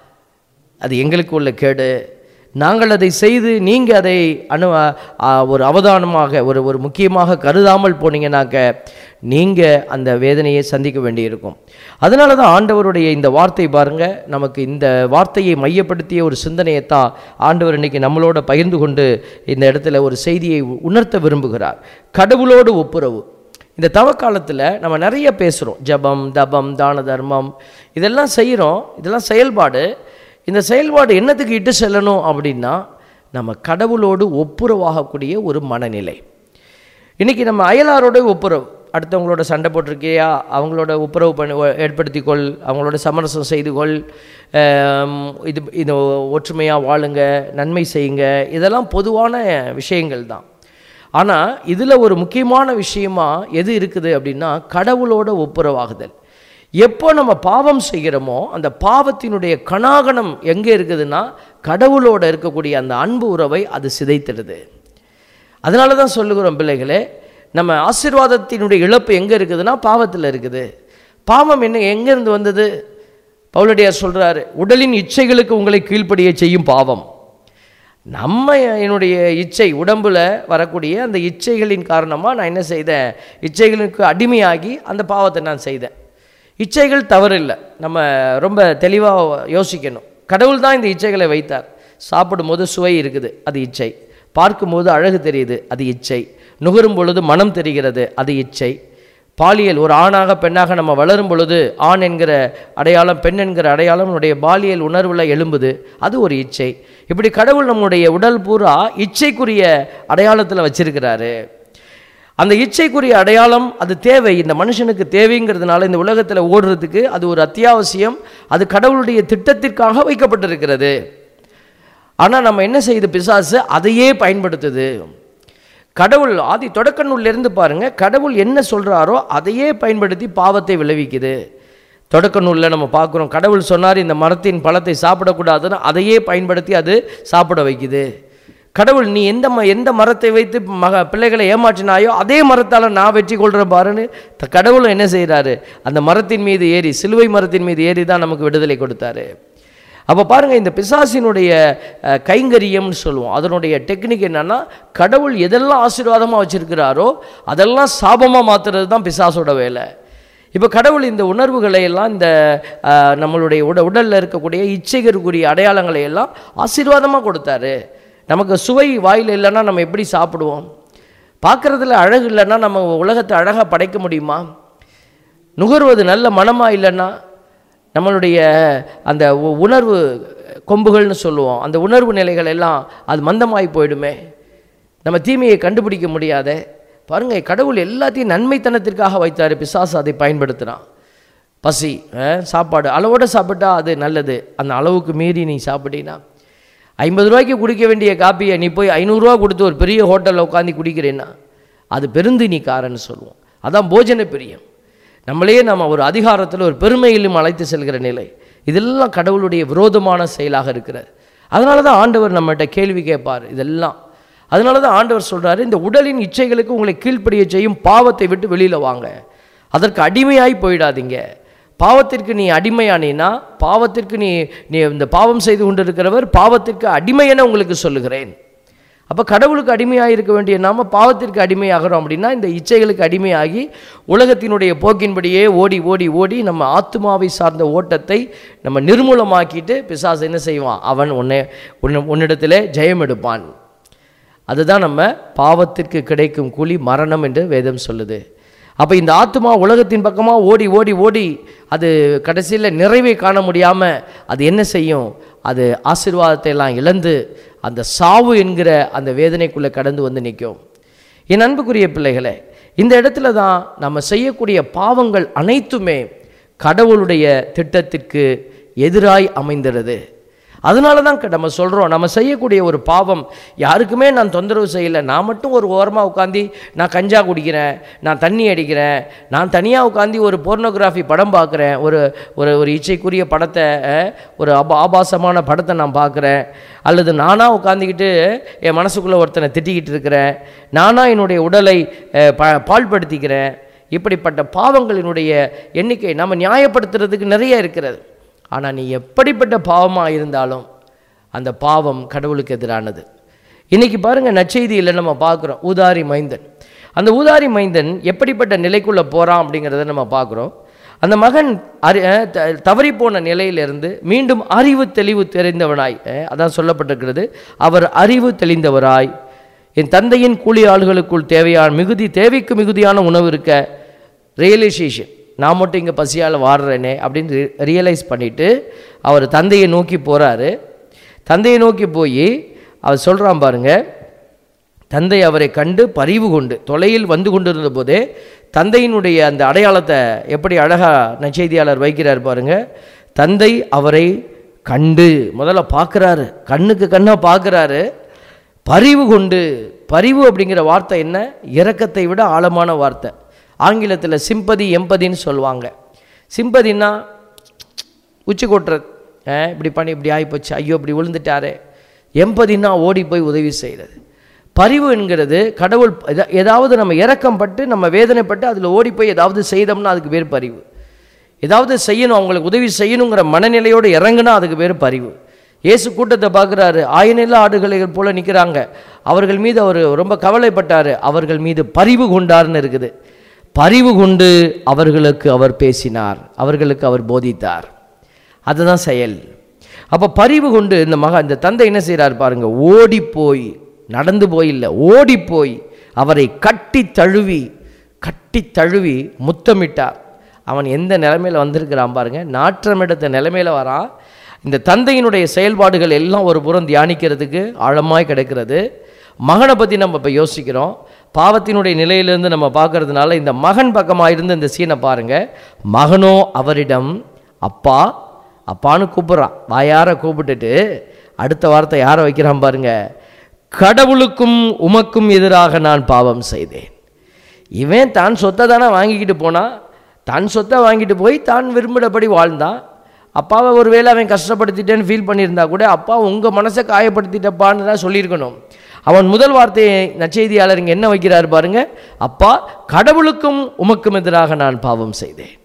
அது எங்களுக்கு உள்ள கேடு நாங்கள் அதை செய்து நீங்கள் அதை அனு ஆ, ஒரு அவதானமாக ஒரு ஒரு முக்கியமாக கருதாமல் போனீங்கன்னாக்க நீங்கள் அந்த வேதனையை சந்திக்க வேண்டியிருக்கும் அதனால தான் ஆண்டவருடைய இந்த வார்த்தை பாருங்க நமக்கு இந்த வார்த்தையை மையப்படுத்திய ஒரு சிந்தனையை தான் ஆண்டவர் இன்னைக்கு நம்மளோட பகிர்ந்து கொண்டு இந்த இடத்துல ஒரு செய்தியை உணர்த்த விரும்புகிறார் கடவுளோடு ஒப்புரவு இந்த தவக்காலத்தில் நம்ம நிறைய பேசுகிறோம் ஜபம் தபம் தான தர்மம் இதெல்லாம் செய்கிறோம் இதெல்லாம் செயல்பாடு இந்த செயல்பாடு என்னத்துக்கு இட்டு செல்லணும் அப்படின்னா நம்ம கடவுளோடு ஒப்புரவாகக்கூடிய ஒரு மனநிலை இன்னைக்கு நம்ம அயலாரோட ஒப்புரவு அடுத்தவங்களோட சண்டை போட்டிருக்கியா அவங்களோட ஒப்புரவு பண்ணி ஏற்படுத்திக்கொள் அவங்களோட சமரசம் செய்து கொள் ஆம், இது இது ஒற்றுமையாக வாழுங்க நன்மை செய்யுங்க இதெல்லாம் பொதுவான விஷயங்கள் தான் ஆனால் இதில் ஒரு முக்கியமான விஷயமா எது இருக்குது அப்படின்னா கடவுளோட ஒப்புரவாகுதல் எப்போ நம்ம பாவம் செய்கிறோமோ அந்த பாவத்தினுடைய கணாகணம் எங்கே இருக்குதுன்னா கடவுளோட இருக்கக்கூடிய அந்த அன்பு உறவை அது சிதைத்திடுது அதனால தான் சொல்லுகிறோம் பிள்ளைகளே நம்ம ஆசீர்வாதத்தினுடைய இழப்பு எங்கே இருக்குதுன்னா பாவத்தில் இருக்குது பாவம் என்ன எங்கேருந்து வந்தது பவுலடியார் சொல்கிறாரு உடலின் இச்சைகளுக்கு உங்களை கீழ்ப்படிய செய்யும் பாவம் நம்ம என்னுடைய இச்சை உடம்புல வரக்கூடிய அந்த இச்சைகளின் காரணமாக நான் என்ன செய்தேன் இச்சைகளுக்கு அடிமையாகி அந்த பாவத்தை நான் செய்தேன் இச்சைகள் தவறில்லை நம்ம ரொம்ப தெளிவாக யோசிக்கணும் கடவுள் தான் இந்த இச்சைகளை வைத்தார் சாப்பிடும்போது சுவை இருக்குது அது இச்சை பார்க்கும்போது அழகு தெரியுது அது இச்சை நுகரும் பொழுது மனம் தெரிகிறது அது இச்சை பாலியல் ஒரு ஆணாக பெண்ணாக நம்ம வளரும் பொழுது ஆண் என்கிற அடையாளம் பெண் என்கிற அடையாளம் நம்முடைய பாலியல் உணர்வில் எழும்புது அது ஒரு இச்சை இப்படி கடவுள் நம்முடைய உடல் பூரா இச்சைக்குரிய அடையாளத்தில் வச்சிருக்கிறாரு அந்த இச்சைக்குரிய அடையாளம் அது தேவை இந்த மனுஷனுக்கு தேவைங்கிறதுனால இந்த உலகத்தில் ஓடுறதுக்கு அது ஒரு அத்தியாவசியம் அது கடவுளுடைய திட்டத்திற்காக வைக்கப்பட்டிருக்கிறது ஆனால் நம்ம என்ன செய்யுது பிசாசு அதையே பயன்படுத்துது கடவுள் ஆதி தொடக்க நூல்லேருந்து பாருங்க கடவுள் என்ன சொல்கிறாரோ அதையே பயன்படுத்தி பாவத்தை விளைவிக்குது தொடக்க நூலில் நம்ம பார்க்குறோம் கடவுள் சொன்னார் இந்த மரத்தின் பழத்தை சாப்பிடக்கூடாதுன்னு அதையே பயன்படுத்தி அது சாப்பிட வைக்குது கடவுள் நீ எந்த ம எந்த மரத்தை வைத்து மக பிள்ளைகளை ஏமாற்றினாயோ அதே மரத்தால் நான் வெற்றி கொள்கிற பாருன்னு த- கடவுளும் என்ன செய்கிறாரு அந்த மரத்தின் மீது ஏறி சிலுவை மரத்தின் மீது ஏறி தான் நமக்கு விடுதலை கொடுத்தாரு அப்போ பாருங்கள் இந்த பிசாசினுடைய அஹ், கைங்கரியம்னு சொல்லுவோம் அதனுடைய டெக்னிக் என்னன்னா கடவுள் எதெல்லாம் ஆசீர்வாதமாக வச்சிருக்கிறாரோ அதெல்லாம் சாபமாக மாற்றுறது தான் பிசாசோட வேலை இப்போ கடவுள் இந்த உணர்வுகளை எல்லாம் இந்த அஹ், நம்மளுடைய உட உடலில் இருக்கக்கூடிய இச்சைகளுக்குரிய அடையாளங்களை எல்லாம் ஆசீர்வாதமாக கொடுத்தாரு நமக்கு சுவை வாயில் இல்லைன்னா நம்ம எப்படி சாப்பிடுவோம் பார்க்குறதுல அழகு இல்லைன்னா நம்ம உலகத்தை அழகாக படைக்க முடியுமா நுகர்வது நல்ல மனமா இல்லைன்னா நம்மளுடைய அந்த உ- உணர்வு கொம்புகள்னு சொல்லுவோம் அந்த உணர்வு நிலைகள் எல்லாம் அது மந்தமாகி போயிடுமே நம்ம தீமையை கண்டுபிடிக்க முடியாதே பாருங்க கடவுள் எல்லாத்தையும் நன்மைத்தனத்திற்காக வைத்தார் பிசாசு அதை பயன்படுத்துகிறான் பசி அஹ், சாப்பாடு அளவோட சாப்பிட்டா அது நல்லது அந்த அளவுக்கு மீறி நீ சாப்பிட்டீங்கன்னா ஐம்பது ரூபாய்க்கு குடிக்க வேண்டிய காப்பியை நீ போய் ஐநூறுரூவா கொடுத்து ஒரு பெரிய ஹோட்டலில் உட்காந்து குடிக்கிறேன்னா அது பெருந்தினிக்காரன்னு சொல்லுவோம் அதான் போஜன பிரியம் நம்மளையே நம்ம ஒரு அதிகாரத்தில் ஒரு பெருமையிலும் அழைத்து செல்கிற நிலை இதெல்லாம் கடவுளுடைய விரோதமான செயலாக இருக்கிறது அதனால தான் ஆண்டவர் நம்மகிட்ட கேள்வி கேட்பார் இதெல்லாம் அதனால தான் ஆண்டவர் சொல்றாரு இந்த உடலின் இச்சைகளுக்கு உங்களை கீழ்ப்படிய செய்யும் பாவத்தை விட்டு வெளியில் வாங்க அதற்கு அடிமையாய் போயிடாதீங்க பாவத்திற்கு நீ அடிமையானீனா பாவத்திற்கு நீ நீ இந்த பாவம் செய்து கொண்டிருக்கிறவர் பாவத்திற்கு அடிமை என உங்களுக்கு சொல்லுகிறேன் அப்போ கடவுளுக்கு அடிமையாக இருக்க வேண்டிய நாம பாவத்திற்கு அடிமையாகிறோம் அப்படின்னா இந்த இச்சைகளுக்கு அடிமையாகி உலகத்தினுடைய போக்கின்படியே ஓடி ஓடி ஓடி நம்ம ஆத்மாவை சார்ந்த ஓட்டத்தை நம்ம நிர்மூலமாக்கிட்டு பிசாசு என்ன செய்வான் அவன் உன்னை உன்ன உன்னிடத்திலே ஜெயம் எடுப்பான் அதுதான் நம்ம பாவத்திற்கு கிடைக்கும் கூலி மரணம் என்று வேதம் சொல்லுது அப்போ இந்த ஆத்மா உலகத்தின் பக்கமாக ஓடி ஓடி ஓடி அது கடைசியில் நிறைவை காண முடியாமல் அது என்ன செய்யும் அது ஆசீர்வாதத்தை எல்லாம் இழந்து அந்த சாவு என்கிற அந்த வேதனைக்குள்ளே கடந்து வந்து நிற்கும் என் அன்புக்குரிய பிள்ளைகளே இந்த இடத்துல தான் நம்ம செய்யக்கூடிய பாவங்கள் அனைத்துமே கடவுளுடைய திட்டத்திற்கு எதிராய் அமைந்திருது அதனால தான் க- நம்ம சொல்கிறோம் நம்ம செய்யக்கூடிய ஒரு பாவம் யாருக்குமே நான் தொந்தரவு செய்யலை நான் மட்டும் ஒரு ஓரமாக உட்காந்து நான் கஞ்சா குடிக்கிறேன் நான் தண்ணி அடிக்கிறேன் நான் தனியாக உட்காந்து ஒரு போர்னோகிராஃபி படம் பார்க்குறேன் ஒரு ஒரு ஒரு இச்சைக்குரிய படத்தை அஹ், ஒரு அப ஆபாசமான படத்தை நான் பார்க்குறேன் அல்லது நானாக உட்காந்துக்கிட்டு என் மனசுக்குள்ளே ஒருத்தனை திட்டிக்கிட்டு இருக்கிறேன் நானாக என்னுடைய உடலை அஹ், ப பாழ்படுத்திக்கிறேன் இப்படிப்பட்ட பாவங்களினுடைய எண்ணிக்கை நம்ம நியாயப்படுத்துறதுக்கு நிறைய இருக்கிறது ஆனால் நீ எப்படிப்பட்ட பாவமாக இருந்தாலும் அந்த பாவம் கடவுளுக்கு எதிரானது இன்னைக்கு பாருங்க நற்செய்தியில் நம்ம பார்க்குறோம் ஊதாரி மைந்தன் அந்த ஊதாரி மைந்தன் எப்படிப்பட்ட நிலைக்குள்ளே போகிறான் அப்படிங்கிறத நம்ம பார்க்குறோம் அந்த மகன் அறி அஹ் த- தவறிப்போன நிலையிலிருந்து மீண்டும் அறிவு தெளிவு தெரிந்தவனாய் அஹ் அதான் சொல்லப்பட்டிருக்கிறது அவர் அறிவு தெளிந்தவராய் என் தந்தையின் கூலி ஆளுகளுக்குள் தேவையான மிகுதி தேவைக்கு மிகுதியான உணவு இருக்க ரியலைசேஷன் நான் மட்டும் இங்கே பசியால் வாடுறேனே அப்படின்னு ரியலைஸ் பண்ணிவிட்டு அவர் தந்தையை நோக்கி போகிறாரு தந்தையை நோக்கி போய் அவர் சொல்கிறான் பாருங்க தந்தை அவரை கண்டு பரிவு கொண்டு தொலையில் வந்து கொண்டிருந்த போதே தந்தையினுடைய அந்த அடையாளத்தை எப்படி அழகாக நற்செய்தியாளர் வைக்கிறார் பாருங்க தந்தை அவரை கண்டு முதல்ல பார்க்குறாரு கண்ணுக்கு கண்ணாக பார்க்குறாரு பரிவு கொண்டு பரிவு அப்படிங்கிற வார்த்தை என்ன இரக்கத்தை விட ஆழமான வார்த்தை ஆங்கிலத்தில் சிம்பதி எம்பதின்னு சொல்லுவாங்க சிம்பதின்னா உச்சி கொட்டுறது ஆ, இப்படி பண்ணி இப்படி ஆகிப்போச்சு ஐயோ இப்படி விழுந்துட்டாரே எம்பதின்னா ஓடி போய் உதவி செய்கிறது பரிவு என்கிறது கடவுள் எதா- ஏதாவது நம்ம இரக்கம் பட்டு நம்ம வேதனைப்பட்டு அதில் ஓடி போய் ஏதாவது செய்தோம்னா அதுக்கு பேர் பரிவு ஏதாவது செய்யணும் அவங்களுக்கு உதவி செய்யணுங்கிற மனநிலையோடு இறங்குனா அதுக்கு பேர் பரிவு இயேசு கூட்டத்தை பார்க்குறாரு ஆயினில்ல ஆடுகளை போல நிற்கிறாங்க அவர்கள் மீது அவர் ரொம்ப கவலைப்பட்டார் அவர்கள் மீது பரிவு கொண்டார்னு இருக்குது பரிவு கொண்டு அவர்களுக்கு அவர் பேசினார் அவர்களுக்கு அவர் போதித்தார் அதுதான் செயல் அப்போ பரிவு கொண்டு இந்த மகா இந்த தந்தை என்ன செய்கிறார் பாருங்க ஓடி போய் நடந்து போய் இல்லை ஓடி போய் அவரை கட்டி தழுவி கட்டி தழுவி முத்தமிட்டார் அவன் எந்த நிலைமையில் வந்திருக்கிறான் பாருங்க நாற்றமிடத்த நிலைமையில் வரான் இந்த தந்தையினுடைய செயல்பாடுகள் எல்லாம் ஒரு புறம் தியானிக்கிறதுக்கு ஆழமாய் கிடக்கிறது மகனை பற்றி நம்ம இப்போ யோசிக்கிறோம் பாவத்தினுடைய நிலையிலிருந்து நம்ம பார்க்கறதுனால இந்த மகன் பக்கமாக இருந்து இந்த சீனை பாருங்க மகனோ அவரிடம் அப்பா அப்பான்னு கூப்பிட்றான் வாயார கூப்பிட்டுட்டு அடுத்த வார்த்தை யாரை வைக்கிறான் பாருங்க கடவுளுக்கும் உமக்கும் எதிராக நான் பாவம் செய்தேன் இவன் தான் சொத்தை தானே வாங்கிக்கிட்டு போனான் தன் சொத்தை வாங்கிட்டு போய் தான் விரும்பினபடி வாழ்ந்தான் அப்பாவை ஒருவேளை அவன் கஷ்டப்படுத்திட்டேன்னு ஃபீல் பண்ணியிருந்தா கூட அப்பா உங்கள் மனசை காயப்படுத்திட்டப்பான்னு தான் சொல்லியிருக்கணும் அவன் முதல் வார்த்தையை நற்செய்தியாளர் இங்கே என்ன வைக்கிறார் பாருங்க அப்பா கடவுளுக்கும் உமக்கும் எதிராக நான் பாவம் செய்தேன்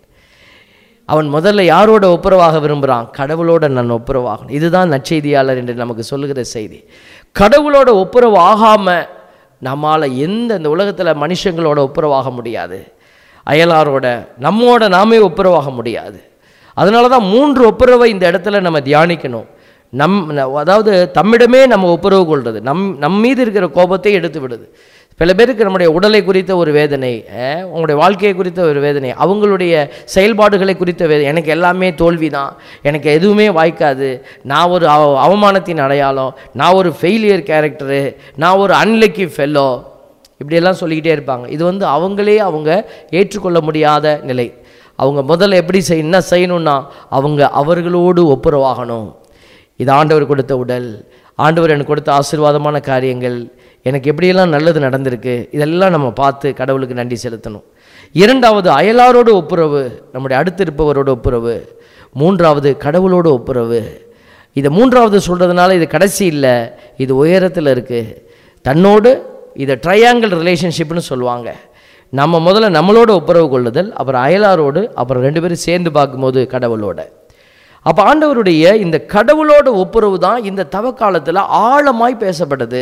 அவன் முதல்ல யாரோட ஒப்புரவாக விரும்புகிறான் கடவுளோட நான் ஒப்புரவாகணும் இதுதான் நற்செய்தியாளர் என்று நமக்கு சொல்லுகிற செய்தி கடவுளோட ஒப்புரவு ஆகாமல் நம்மால் எந்த இந்த உலகத்தில் மனுஷங்களோட ஒப்புரவாக முடியாது அயலாரோட நம்மோட நாமே ஒப்புரவாக முடியாது அதனால தான் மூன்று ஒப்புரவை இந்த இடத்துல நம்ம தியானிக்கணும் நம் ந- அதாவது தம்மிடமே நம்ம ஒப்புரவு கொள்வது நம் நம் மீது இருக்கிற கோபத்தை எடுத்து விடுது சில பேருக்கு நம்முடைய உடலை குறித்த ஒரு வேதனை அஹ், உங்களுடைய வாழ்க்கையை குறித்த ஒரு வேதனை அவங்களுடைய செயல்பாடுகளை குறித்த வேதனை எனக்கு எல்லாமே தோல்வி தான் எனக்கு எதுவுமே வாய்க்காது நான் ஒரு அவ- அவமானத்தின் அடையாளம் நான் ஒரு ஃபெயிலியர் கேரக்டரு நான் ஒரு அன்லக்கி ஃபெல்லோ இப்படியெல்லாம் சொல்லிக்கிட்டே இருப்பாங்க இது வந்து அவங்களே அவங்க ஏற்றுக்கொள்ள முடியாத நிலை அவங்க முதல்ல எப்படி செய் என்ன செய்யணும்னா அவங்க அவர்களோடு ஒப்புரவாகணும் இது ஆண்டவர் கொடுத்த உடல் ஆண்டவர் எனக்கு கொடுத்த ஆசீர்வாதமான காரியங்கள் எனக்கு எப்படியெல்லாம் நல்லது நடந்திருக்கு இதெல்லாம் நம்ம பார்த்து கடவுளுக்கு நன்றி செலுத்தணும் இரண்டாவது அயலாரோடு ஒப்புரவு நம்முடைய அடுத்து இருப்பவரோட ஒப்புரவு மூன்றாவது கடவுளோட ஒப்புரவு இதை மூன்றாவது சொல்கிறதுனால இது கடைசி இல்லை இது உயரத்தில் இருக்குது தன்னோடு இதை ட்ரையாங்கிள் ரிலேஷன்ஷிப்னு சொல்லுவாங்க நம்ம முதல்ல நம்மளோட ஒப்புரவு கொள்ளுதல் அப்புறம் அயலாரோடு அப்புறம் ரெண்டு பேரும் சேர்ந்து பார்க்கும்போது கடவுளோட அப்போ ஆண்டவருடைய இந்த கடவுளோட ஒப்புரவு தான் இந்த தவக்காலத்தில் ஆழமாய் பேசப்பட்டது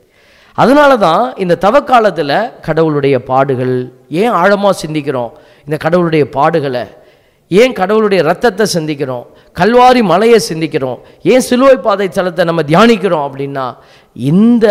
அதனால தான் இந்த தவக்காலத்தில் கடவுளுடைய பாடுகள் ஏன் ஆழமாக சிந்திக்கிறோம் இந்த கடவுளுடைய பாடுகளை ஏன் கடவுளுடைய ரத்தத்தை சிந்திக்கிறோம் கல்வாரி மலையை சிந்திக்கிறோம் ஏன் சிலுவை பாதை தலத்தை நம்ம தியானிக்கிறோம் அப்படின்னா இந்த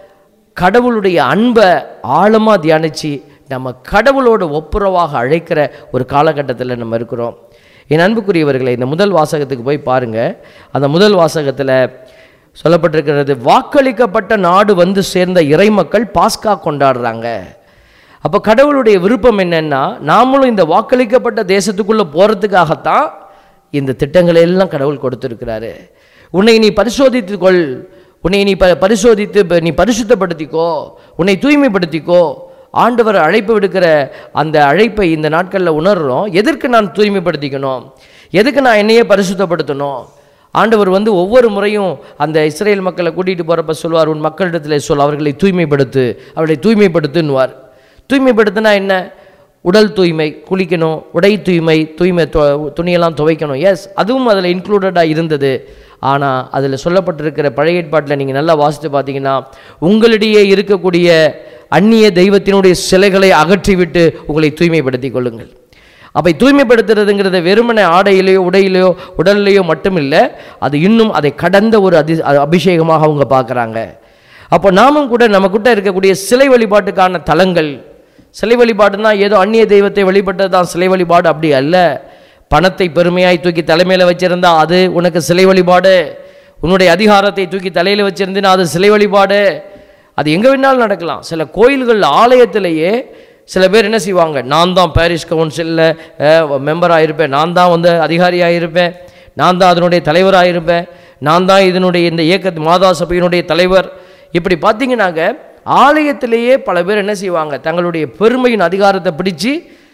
கடவுளுடைய அன்பை ஆழமாக தியானித்து நம்ம கடவுளோட ஒப்புரவாக அழைக்கிற ஒரு காலகட்டத்தில் நம்ம இருக்கிறோம் என் அன்புக்குரியவர்களை இந்த முதல் வாசகத்துக்கு போய் பாருங்கள் அந்த முதல் வாசகத்தில் சொல்லப்பட்டிருக்கிறது வாக்களிக்கப்பட்ட நாடு வந்து சேர்ந்த இறைமக்கள் பாஸ்கா கொண்டாடுறாங்க அப்போ கடவுளுடைய விருப்பம் என்னன்னா நாமளும் இந்த வாக்களிக்கப்பட்ட தேசத்துக்குள்ளே போகிறதுக்காகத்தான் இந்த திட்டங்களை எல்லாம் கடவுள் கொடுத்துருக்கிறாரு உன்னை நீ பரிசோதித்துக் கொள் உன்னை நீ ப பரிசோதித்து ப- நீ பரிசுத்தப்படுத்திக்கோ உன்னை தூய்மைப்படுத்திக்கோ ஆண்டவர் அழைப்பு விடுக்கிற அந்த அழைப்பை இந்த நாட்களில் உணர்றோம் எதற்கு நான் தூய்மைப்படுத்திக்கணும் எதுக்கு நான் என்னையே பரிசுத்தப்படுத்தணும் ஆண்டவர் வந்து ஒவ்வொரு முறையும் அந்த இஸ்ரேல் மக்களை கூட்டிகிட்டு போகிறப்ப சொல்வார் உன் மக்களிடத்தில் சொல் அவர்களை தூய்மைப்படுத்து அவர்களை தூய்மைப்படுத்துன்னுவார் தூய்மைப்படுத்தினா என்ன உடல் தூய்மை குளிக்கணும் உடை தூய்மை தூய்மை தொ- துணியெல்லாம் துவைக்கணும் எஸ் அதுவும் அதில் இன்க்ளூடடாக இருந்தது ஆனால் அதில் சொல்லப்பட்டிருக்கிற பழைய ஏற்பாட்டில் நீங்கள் நல்லா வாசித்து பார்த்தீங்கன்னா உங்களிடையே இருக்கக்கூடிய அந்நிய தெய்வத்தினுடைய சிலைகளை அகற்றிவிட்டு உங்களை தூய்மைப்படுத்திக் கொள்ளுங்கள் அப்போ தூய்மைப்படுத்துறதுங்கிறது வெறுமனே ஆடையிலேயோ உடையிலையோ உடல்லையோ மட்டும் இல்லை அது இன்னும் அதை கடந்த ஒரு அதி அ- அபிஷேகமாக அவங்க பார்க்குறாங்க அப்போ நாமும் கூட நம்மக்கிட்ட இருக்கக்கூடிய சிலை வழிபாட்டுக்கான தலங்கள் சிலை வழிபாடுனா ஏதோ அந்நிய தெய்வத்தை வழிபட்டது தான் சிலை வழிபாடு அப்படி அல்ல பணத்தை பெருமையாய் தூக்கி தலைமையில் வச்சிருந்தா அது உனக்கு சிலை வழிபாடு உன்னுடைய அதிகாரத்தை தூக்கி தலையில் வச்சிருந்தீன்னா அது சிலை வழிபாடு அது எங்கே வேணாலும் நடக்கலாம் சில கோயில்கள் ஆலயத்திலேயே சில பேர் என்ன செய்வாங்க நான் தான் பாரிஸ் கவுன்சிலில் மெம்பராக இருப்பேன் நான் தான் வந்து அதிகாரியாக இருப்பேன் நான் தான் அதனுடைய தலைவராக இருப்பேன் நான் தான் இதனுடைய இந்த இயக்க மாதா சபையினுடைய தலைவர் இப்படி பார்த்தீங்கன்னாங்க ஆலயத்திலேயே பல பேர் என்ன செய்வாங்க தங்களுடைய பெருமையின் அதிகாரத்தை பிடிச்சு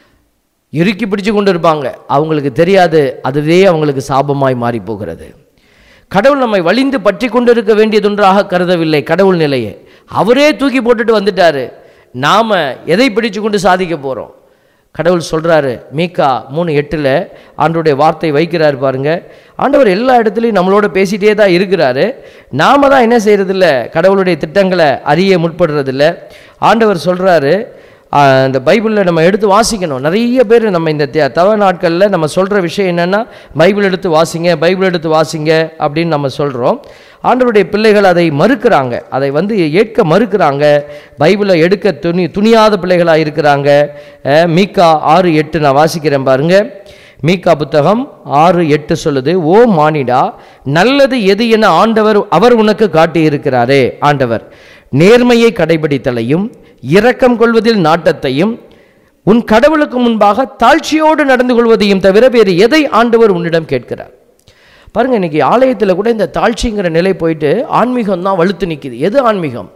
இறுக்கி பிடிச்சு கொண்டு இருப்பாங்க அவங்களுக்கு தெரியாது அதுவே அவங்களுக்கு சாபமாய் மாறி போகிறது கடவுள் நம்மை வலிந்து பற்றி கொண்டு இருக்க வேண்டியதொன்றாக கருதவில்லை கடவுள் நிலையை அவரே தூக்கி போட்டுட்டு வந்துட்டாரு நாம எதை பிடிச்சு கொண்டு சாதிக்க போறோம் கடவுள் சொல்றாரு மீகா மூணு எட்டில் ஆண்டவருடைய வார்த்தை வைக்கிறாரு பாருங்க ஆண்டவர் எல்லா இடத்துலையும் நம்மளோட பேசிட்டே தான் இருக்கிறாரு நாம தான் என்ன செய்யறதில்ல கடவுளுடைய திட்டங்களை அறிய முற்படுறதில்ல ஆண்டவர் சொல்றாரு ஆஹ் இந்த பைபிளில் நம்ம எடுத்து வாசிக்கணும் நிறைய பேர் நம்ம இந்த த- தவ நாட்களில் நம்ம சொல்கிற விஷயம் என்னென்னா பைபிள் எடுத்து வாசிங்க பைபிள் எடுத்து வாசிங்க அப்படின்னு நம்ம சொல்கிறோம் ஆண்டவருடைய பிள்ளைகள் அதை மறுக்கிறாங்க அதை வந்து ஏற்க மறுக்கிறாங்க பைபிளை எடுக்க துணி துணியாத பிள்ளைகளாக இருக்கிறாங்க அஹ் மீகா ஆறு எட்டு நான் வாசிக்கிறேன் பாருங்க மீகா புத்தகம் ஆறு எட்டு சொல்லுது ஓ மானிடா நல்லது எது என ஆண்டவர் அவர் உனக்கு காட்டி இருக்கிறாரே ஆண்டவர் நேர்மையை கடைபிடித்தலையும் இரக்கம் கொள்வதில் நாட்டத்தையும் உன் கடவுளுக்கு முன்பாக தாழ்ச்சியோடு நடந்து கொள்வதையும் தவிர வேறு எதை ஆண்டவர் உன்னிடம் கேட்கிறார் பாருங்க இன்னைக்கு ஆலயத்தில் கூட இந்த தாழ்ச்சிங்கிற நிலை போயிட்டு ஆன்மீகம் தான் வலுத்து நிற்கிது எது ஆன்மீகம்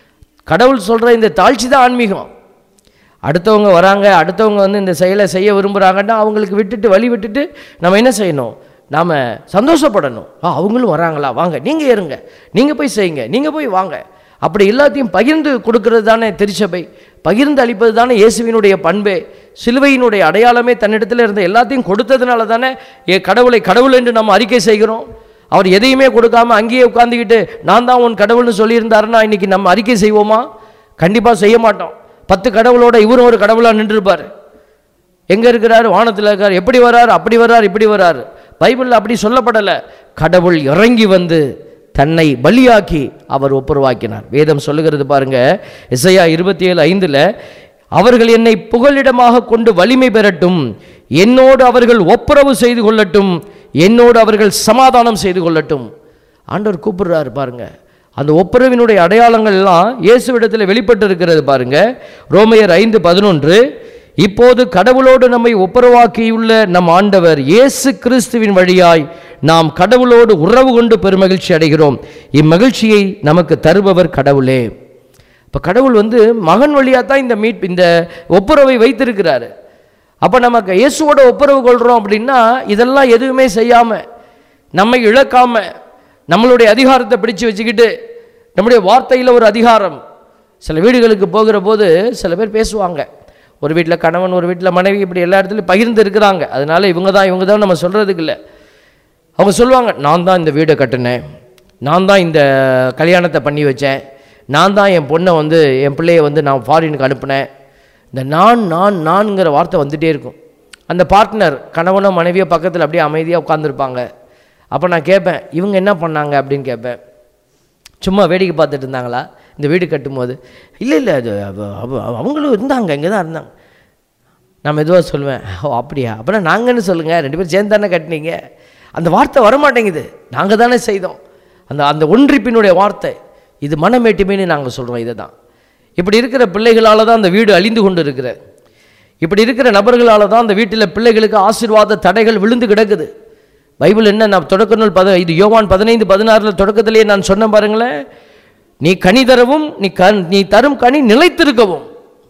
கடவுள் சொல்ற இந்த தாழ்ச்சி தான் ஆன்மீகம் அடுத்தவங்க வராங்க அடுத்தவங்க வந்து இந்த செயலை செய்ய விரும்புகிறாங்கன்னா அவங்களுக்கு விட்டுட்டு வழி விட்டுட்டு நம்ம என்ன செய்யணும் நாம் சந்தோஷப்படணும் ஆ அவங்களும் வராங்களா வாங்க நீங்கள் இருங்க நீங்கள் போய் செய்யுங்க நீங்கள் போய் வாங்க அப்படி எல்லாத்தையும் பகிர்ந்து கொடுக்கறது தானே திருச்சபை பகிர்ந்து அளிப்பது தானே இயேசுவினுடைய பண்பே சிலுவையினுடைய அடையாளமே தன்னிடத்தில் இருந்த எல்லாத்தையும் கொடுத்ததுனால தானே ஏ கடவுளை கடவுள் என்று நம்ம அறிக்கை செய்கிறோம் அவர் எதையுமே கொடுக்காம அங்கேயே உட்காந்துக்கிட்டு நான் தான் உன் கடவுள்னு சொல்லியிருந்தாருன்னா இன்னைக்கு நம்ம அறிக்கை செய்வோமா கண்டிப்பாக செய்ய மாட்டோம் பத்து கடவுளோட இவரும் ஒரு கடவுளாக நின்றுருப்பார் எங்கே இருக்கிறாரு வானத்தில் இருக்கார் எப்படி வராரு அப்படி வரார் இப்படி வராரு பைபிளில் அப்படி சொல்லப்படலை கடவுள் இறங்கி வந்து தன்னை பலியாக்கி அவர் ஒப்புரவாக்கினார் வேதம் சொல்லுகிறது பாருங்க இசையா இருபத்தி ஏழு ஐந்தில் அவர்கள் என்னை புகலிடமாக கொண்டு வலிமை பெறட்டும் என்னோடு அவர்கள் ஒப்புரவு செய்து கொள்ளட்டும் என்னோடு அவர்கள் சமாதானம் செய்து கொள்ளட்டும் ஆண்டவர் கூப்பிடுறாரு பாருங்க அந்த ஒப்புரவினுடைய அடையாளங்கள் எல்லாம் இயேசுவிடத்தில் வெளிப்பட்டு இருக்கிறது பாருங்க ரோமையர் ஐந்து பதினொன்று இப்போது கடவுளோடு நம்மை ஒப்புரவாக்கியுள்ள நம் ஆண்டவர் இயேசு கிறிஸ்துவின் வழியாய் நாம் கடவுளோடு உறவு கொண்டு பெருமகிழ்ச்சி அடைகிறோம் இம்மகிழ்ச்சியை நமக்கு தருபவர் கடவுளே இப்போ கடவுள் வந்து மகன் வழியாக தான் இந்த மீட் இந்த ஒப்புரவை வைத்திருக்கிறாரு அப்போ நமக்கு இயேசுவோட ஒப்புரவு கொள்கிறோம் அப்படின்னா இதெல்லாம் எதுவுமே செய்யாமல் நம்மை இழக்காம நம்மளுடைய அதிகாரத்தை பிடிச்சு வச்சுக்கிட்டு நம்முடைய வார்த்தையில் ஒரு அதிகாரம் சில வீடுகளுக்கு போகிற போது சில பேர் பேசுவாங்க ஒரு வீட்டில் கணவன் ஒரு வீட்டில் மனைவி இப்படி எல்லா இடத்துலையும் பகிர்ந்து இருக்கிறாங்க அதனால இவங்க தான் இவங்க தான் நம்ம சொல்கிறதுக்கு இல்லை அவங்க சொல்லுவாங்க நான் தான் இந்த வீடை கட்டினேன் நான் தான் இந்த கல்யாணத்தை பண்ணி வச்சேன் நான் தான் என் பொண்ணை வந்து என் பிள்ளையை வந்து நான் ஃபாரினுக்கு அனுப்புனேன் இந்த நான் நான் நான்ங்கிற வார்த்தை வந்துட்டே இருக்கும் அந்த பார்ட்னர் கணவனோ மனைவியோ பக்கத்தில் அப்படியே அமைதியாக உட்காந்துருப்பாங்க அப்போ நான் கேட்பேன் இவங்க என்ன பண்ணாங்க அப்படின்னு கேட்பேன் சும்மா வேடிக்கை பார்த்துட்டு இருந்தாங்களா இந்த வீடு கட்டும்போது இல்லை இல்லை அது அவ- அவ- அவங்களும் இருந்தாங்க இங்கே தான் இருந்தாங்க நான் மெதுவாக சொல்லுவேன் ஓ அப்படியா அப்படின்னா நாங்கன்னு சொல்லுங்கள் ரெண்டு பேரும் சேர்ந்து தானே கட்டினீங்க அந்த வார்த்தை வரமாட்டேங்குது நாங்கள் தானே செய்தோம் அந்த அந்த ஒன்றிப்பினுடைய வார்த்தை இது மனமேட்டுமேனு நாங்கள் சொல்கிறோம் இதை தான் இப்படி இருக்கிற பிள்ளைகளால் தான் அந்த வீடு அழிந்து கொண்டு இருக்கிற இப்படி இருக்கிற நபர்களால் தான் அந்த வீட்டில் பிள்ளைகளுக்கு ஆசீர்வாத தடைகள் விழுந்து கிடக்குது பைபிள் என்ன நான் தொடக்க நூல் பத இது யோவான் பதினைந்து பதினாறில் தொடக்கத்திலேயே நான் சொன்னேன் பாருங்களேன் நீ கனி தரவும் நீ கண் நீ தரும் கனி நிலைத்திருக்கவும்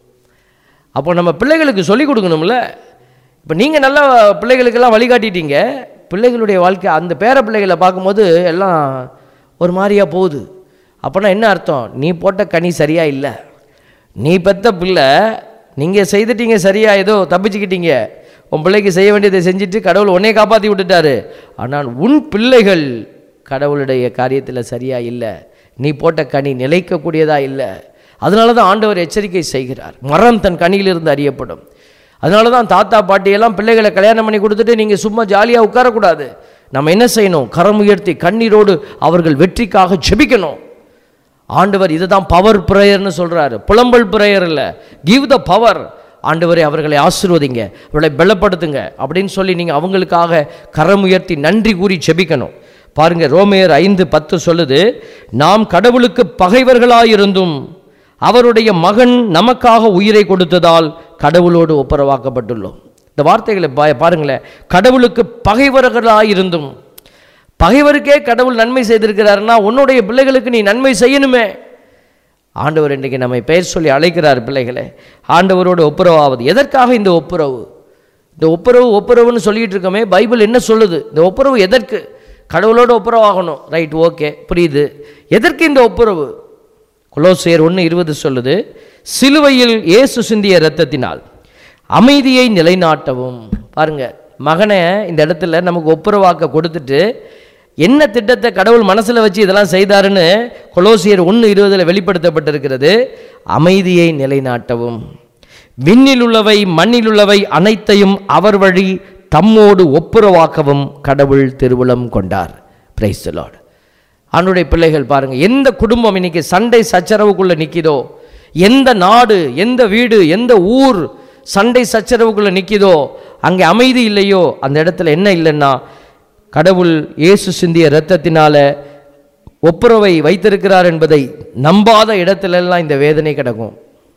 அப்போ நம்ம பிள்ளைகளுக்கு சொல்லிக் கொடுக்கணும்ல இப்போ நீங்கள் நல்லா பிள்ளைகளுக்கெல்லாம் வழிகாட்டிட்டீங்க பிள்ளைகளுடைய வாழ்க்கை அந்த பேர பிள்ளைகளை பார்க்கும்போது எல்லாம் ஒரு மாதிரியா போகுது அப்போனா என்ன அர்த்தம் நீ போட்ட கனி சரியா இல்லை நீ பெத்த பிள்ளை நீங்கள் செய்துட்டீங்க சரியா ஏதோ தப்பிச்சுக்கிட்டீங்க உன் பிள்ளைக்கு செய்ய வேண்டியதை செஞ்சுட்டு கடவுள் உன்னைய காப்பாற்றி விட்டுட்டாரு ஆனால் உன் பிள்ளைகள் கடவுளுடைய காரியத்தில் சரியா இல்லை நீ போட்ட கனி நிலைக்கக்கூடியதா இல்லை அதனால தான் ஆண்டவர் எச்சரிக்கை செய்கிறார் மரம் தன் கனியிலிருந்து அறியப்படும் அதனால தான் தாத்தா பாட்டியெல்லாம் பிள்ளைகளை கல்யாணம் பண்ணி கொடுத்துட்டு நீங்கள் சும்மா ஜாலியாக உட்காரக்கூடாது நம்ம என்ன செய்யணும் கரம் உயர்த்தி கண்ணீரோடு அவர்கள் வெற்றிக்காக ஜெபிக்கணும் ஆண்டவர் இதுதான் பவர் ப்ரேயர்னு சொல்றாரு புலம்பல் ப்ரேயர் இல்லை கிவ் த பவர் ஆண்டவரை அவர்களை ஆசீர்வதிங்க அவர்களை பலப்படுத்துங்க அப்படின்னு சொல்லி நீங்கள் அவங்களுக்காக கரம் உயர்த்தி நன்றி கூறி ஜெபிக்கணும் பாருங்க ரோமையர் ஐந்து பத்து சொல்லுது நாம் கடவுளுக்கு பகைவர்களாயிருந்தும் அவருடைய மகன் நமக்காக உயிரை கொடுத்ததால் கடவுளோடு ஒப்புரவாக்கப்பட்டுள்ளோம் இந்த வார்த்தைகளை பா- பாருங்களேன் கடவுளுக்கு பகைவர்களாயிருந்தும் பகைவருக்கே கடவுள் நன்மை செய்திருக்கிறாருன்னா உன்னுடைய பிள்ளைகளுக்கு நீ நன்மை செய்யணுமே ஆண்டவர் இன்றைக்கு நம்மை பெயர் சொல்லி அழைக்கிறார் பிள்ளைகளை ஆண்டவரோடு ஒப்புரவாவது எதற்காக இந்த ஒப்புரவு இந்த ஒப்புரவு ஒப்புரவுன்னு சொல்லிட்டு இருக்கோமே பைபிள் என்ன சொல்லுது இந்த ஒப்புரவு எதற்கு கடவுளோடு ஒப்புரவாகணும் ரைட் ஓகே புரியுது எதற்கு இந்த ஒப்புரவு கொலோசியர் ஒன்று இருபது சொல்லுது சிலுவையில் இயேசு சிந்திய இரத்தத்தினால் அமைதியை நிலைநாட்டவும் பாருங்க மகனை இந்த இடத்துல நமக்கு ஒப்புரவாக்க கொடுத்துட்டு என்ன திட்டத்தை கடவுள் மனசில் வச்சு இதெல்லாம் செய்தாருன்னு கொலோசியர் ஒன்று இருபதில் வெளிப்படுத்தப்பட்டிருக்கிறது அமைதியை நிலைநாட்டவும் விண்ணில் உள்ளவை மண்ணில் உள்ளவை அனைத்தையும் அவர் வழி தம்மோடு ஒப்புரவாக்கவும் கடவுள் திருவுளம் கொண்டார் பிரைஸ் லார்ட் ஆண்டுடைய பிள்ளைகள் பாருங்க எந்த குடும்பம் இன்னைக்கு சண்டை சச்சரவுக்குள்ள நிக்குதோ எந்த நாடு எந்த வீடு எந்த ஊர் சண்டை சச்சரவுக்குள்ள நிக்குதோ அங்கே அமைதி இல்லையோ அந்த இடத்துல என்ன இல்லைன்னா கடவுள் இயேசு சிந்திய இரத்தத்தினால ஒப்புரவை வைத்திருக்கிறார் என்பதை நம்பாத இடத்துல எல்லாம் இந்த வேதனை கிடக்கும்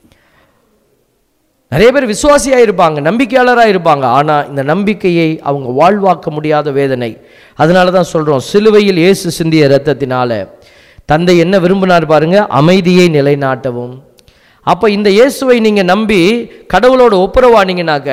நிறைய பேர் விசுவாசியாக இருப்பாங்க நம்பிக்கையாளராக இருப்பாங்க ஆனால் இந்த நம்பிக்கையை அவங்க வாழ்வாக்க முடியாத வேதனை அதனால தான் சொல்கிறோம் சிலுவையில் இயேசு சிந்திய இரத்தத்தினால தந்தை என்ன விரும்பினார் பாருங்க அமைதியை நிலைநாட்டவும் அப்போ இந்த இயேசுவை நீங்கள் நம்பி கடவுளோட ஒப்புரவானீங்கனாக்க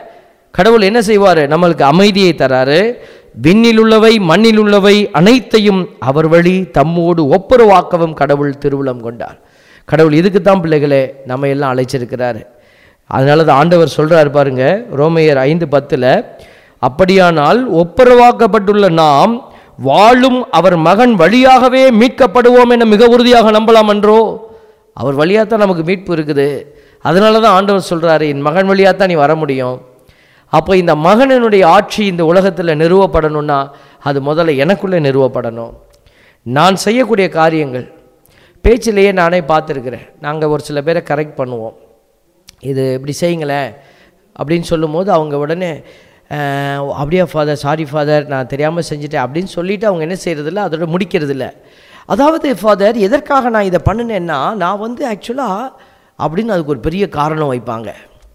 கடவுள் என்ன செய்வார் நம்மளுக்கு அமைதியை தராரு விண்ணில் உள்ளவை மண்ணில் உள்ளவை அனைத்தையும் அவர் வழி தம்மோடு ஒப்புரவாக்கவும் கடவுள் திருவுளம் கொண்டார் கடவுள் இதுக்கு தான் பிள்ளைகளே நம்ம எல்லாம் அழைச்சிருக்கிறாரு அதனால தான் ஆண்டவர் சொல்றாரு பாருங்க ரோமையர் ஐந்து பத்தில் அப்படியானால் ஒப்புரவாக்கப்பட்டுள்ள நாம் வாழும் அவர் மகன் வழியாகவே மீட்கப்படுவோம் என மிக உறுதியாக நம்பலாம் என்றோ அவர் வழியாக தான் நமக்கு மீட்பு இருக்குது அதனால தான் ஆண்டவர் சொல்றாரு என் மகன் வழியாக தான் நீ வர முடியும் அப்போ இந்த மகனினுடைய ஆட்சி இந்த உலகத்தில் நிறுவப்படணும்னா அது முதல்ல எனக்குள்ளே நிறுவப்படணும் நான் செய்யக்கூடிய காரியங்கள் பேச்சிலேயே நானே பார்த்துருக்குறேன் நாங்கள் ஒரு சில பேரை கரெக்ட் பண்ணுவோம் இது இப்படி செய்யுங்களேன் அப்படின்னு சொல்லும்போது அவங்க உடனே "அஹ், அப்படியா ஃபாதர் சாரி ஃபாதர் நான் தெரியாமல் செஞ்சுட்டேன் அப்படின்னு சொல்லிட்டு அவங்க என்ன செய்கிறதில்ல அதோட முடிக்கிறதில்ல அதாவது ஃபாதர் எதற்காக நான் இதை பண்ணினேன்னா நான் வந்து ஆக்சுவலாக அப்படின்னு அதுக்கு ஒரு பெரிய காரணம் வைப்பாங்க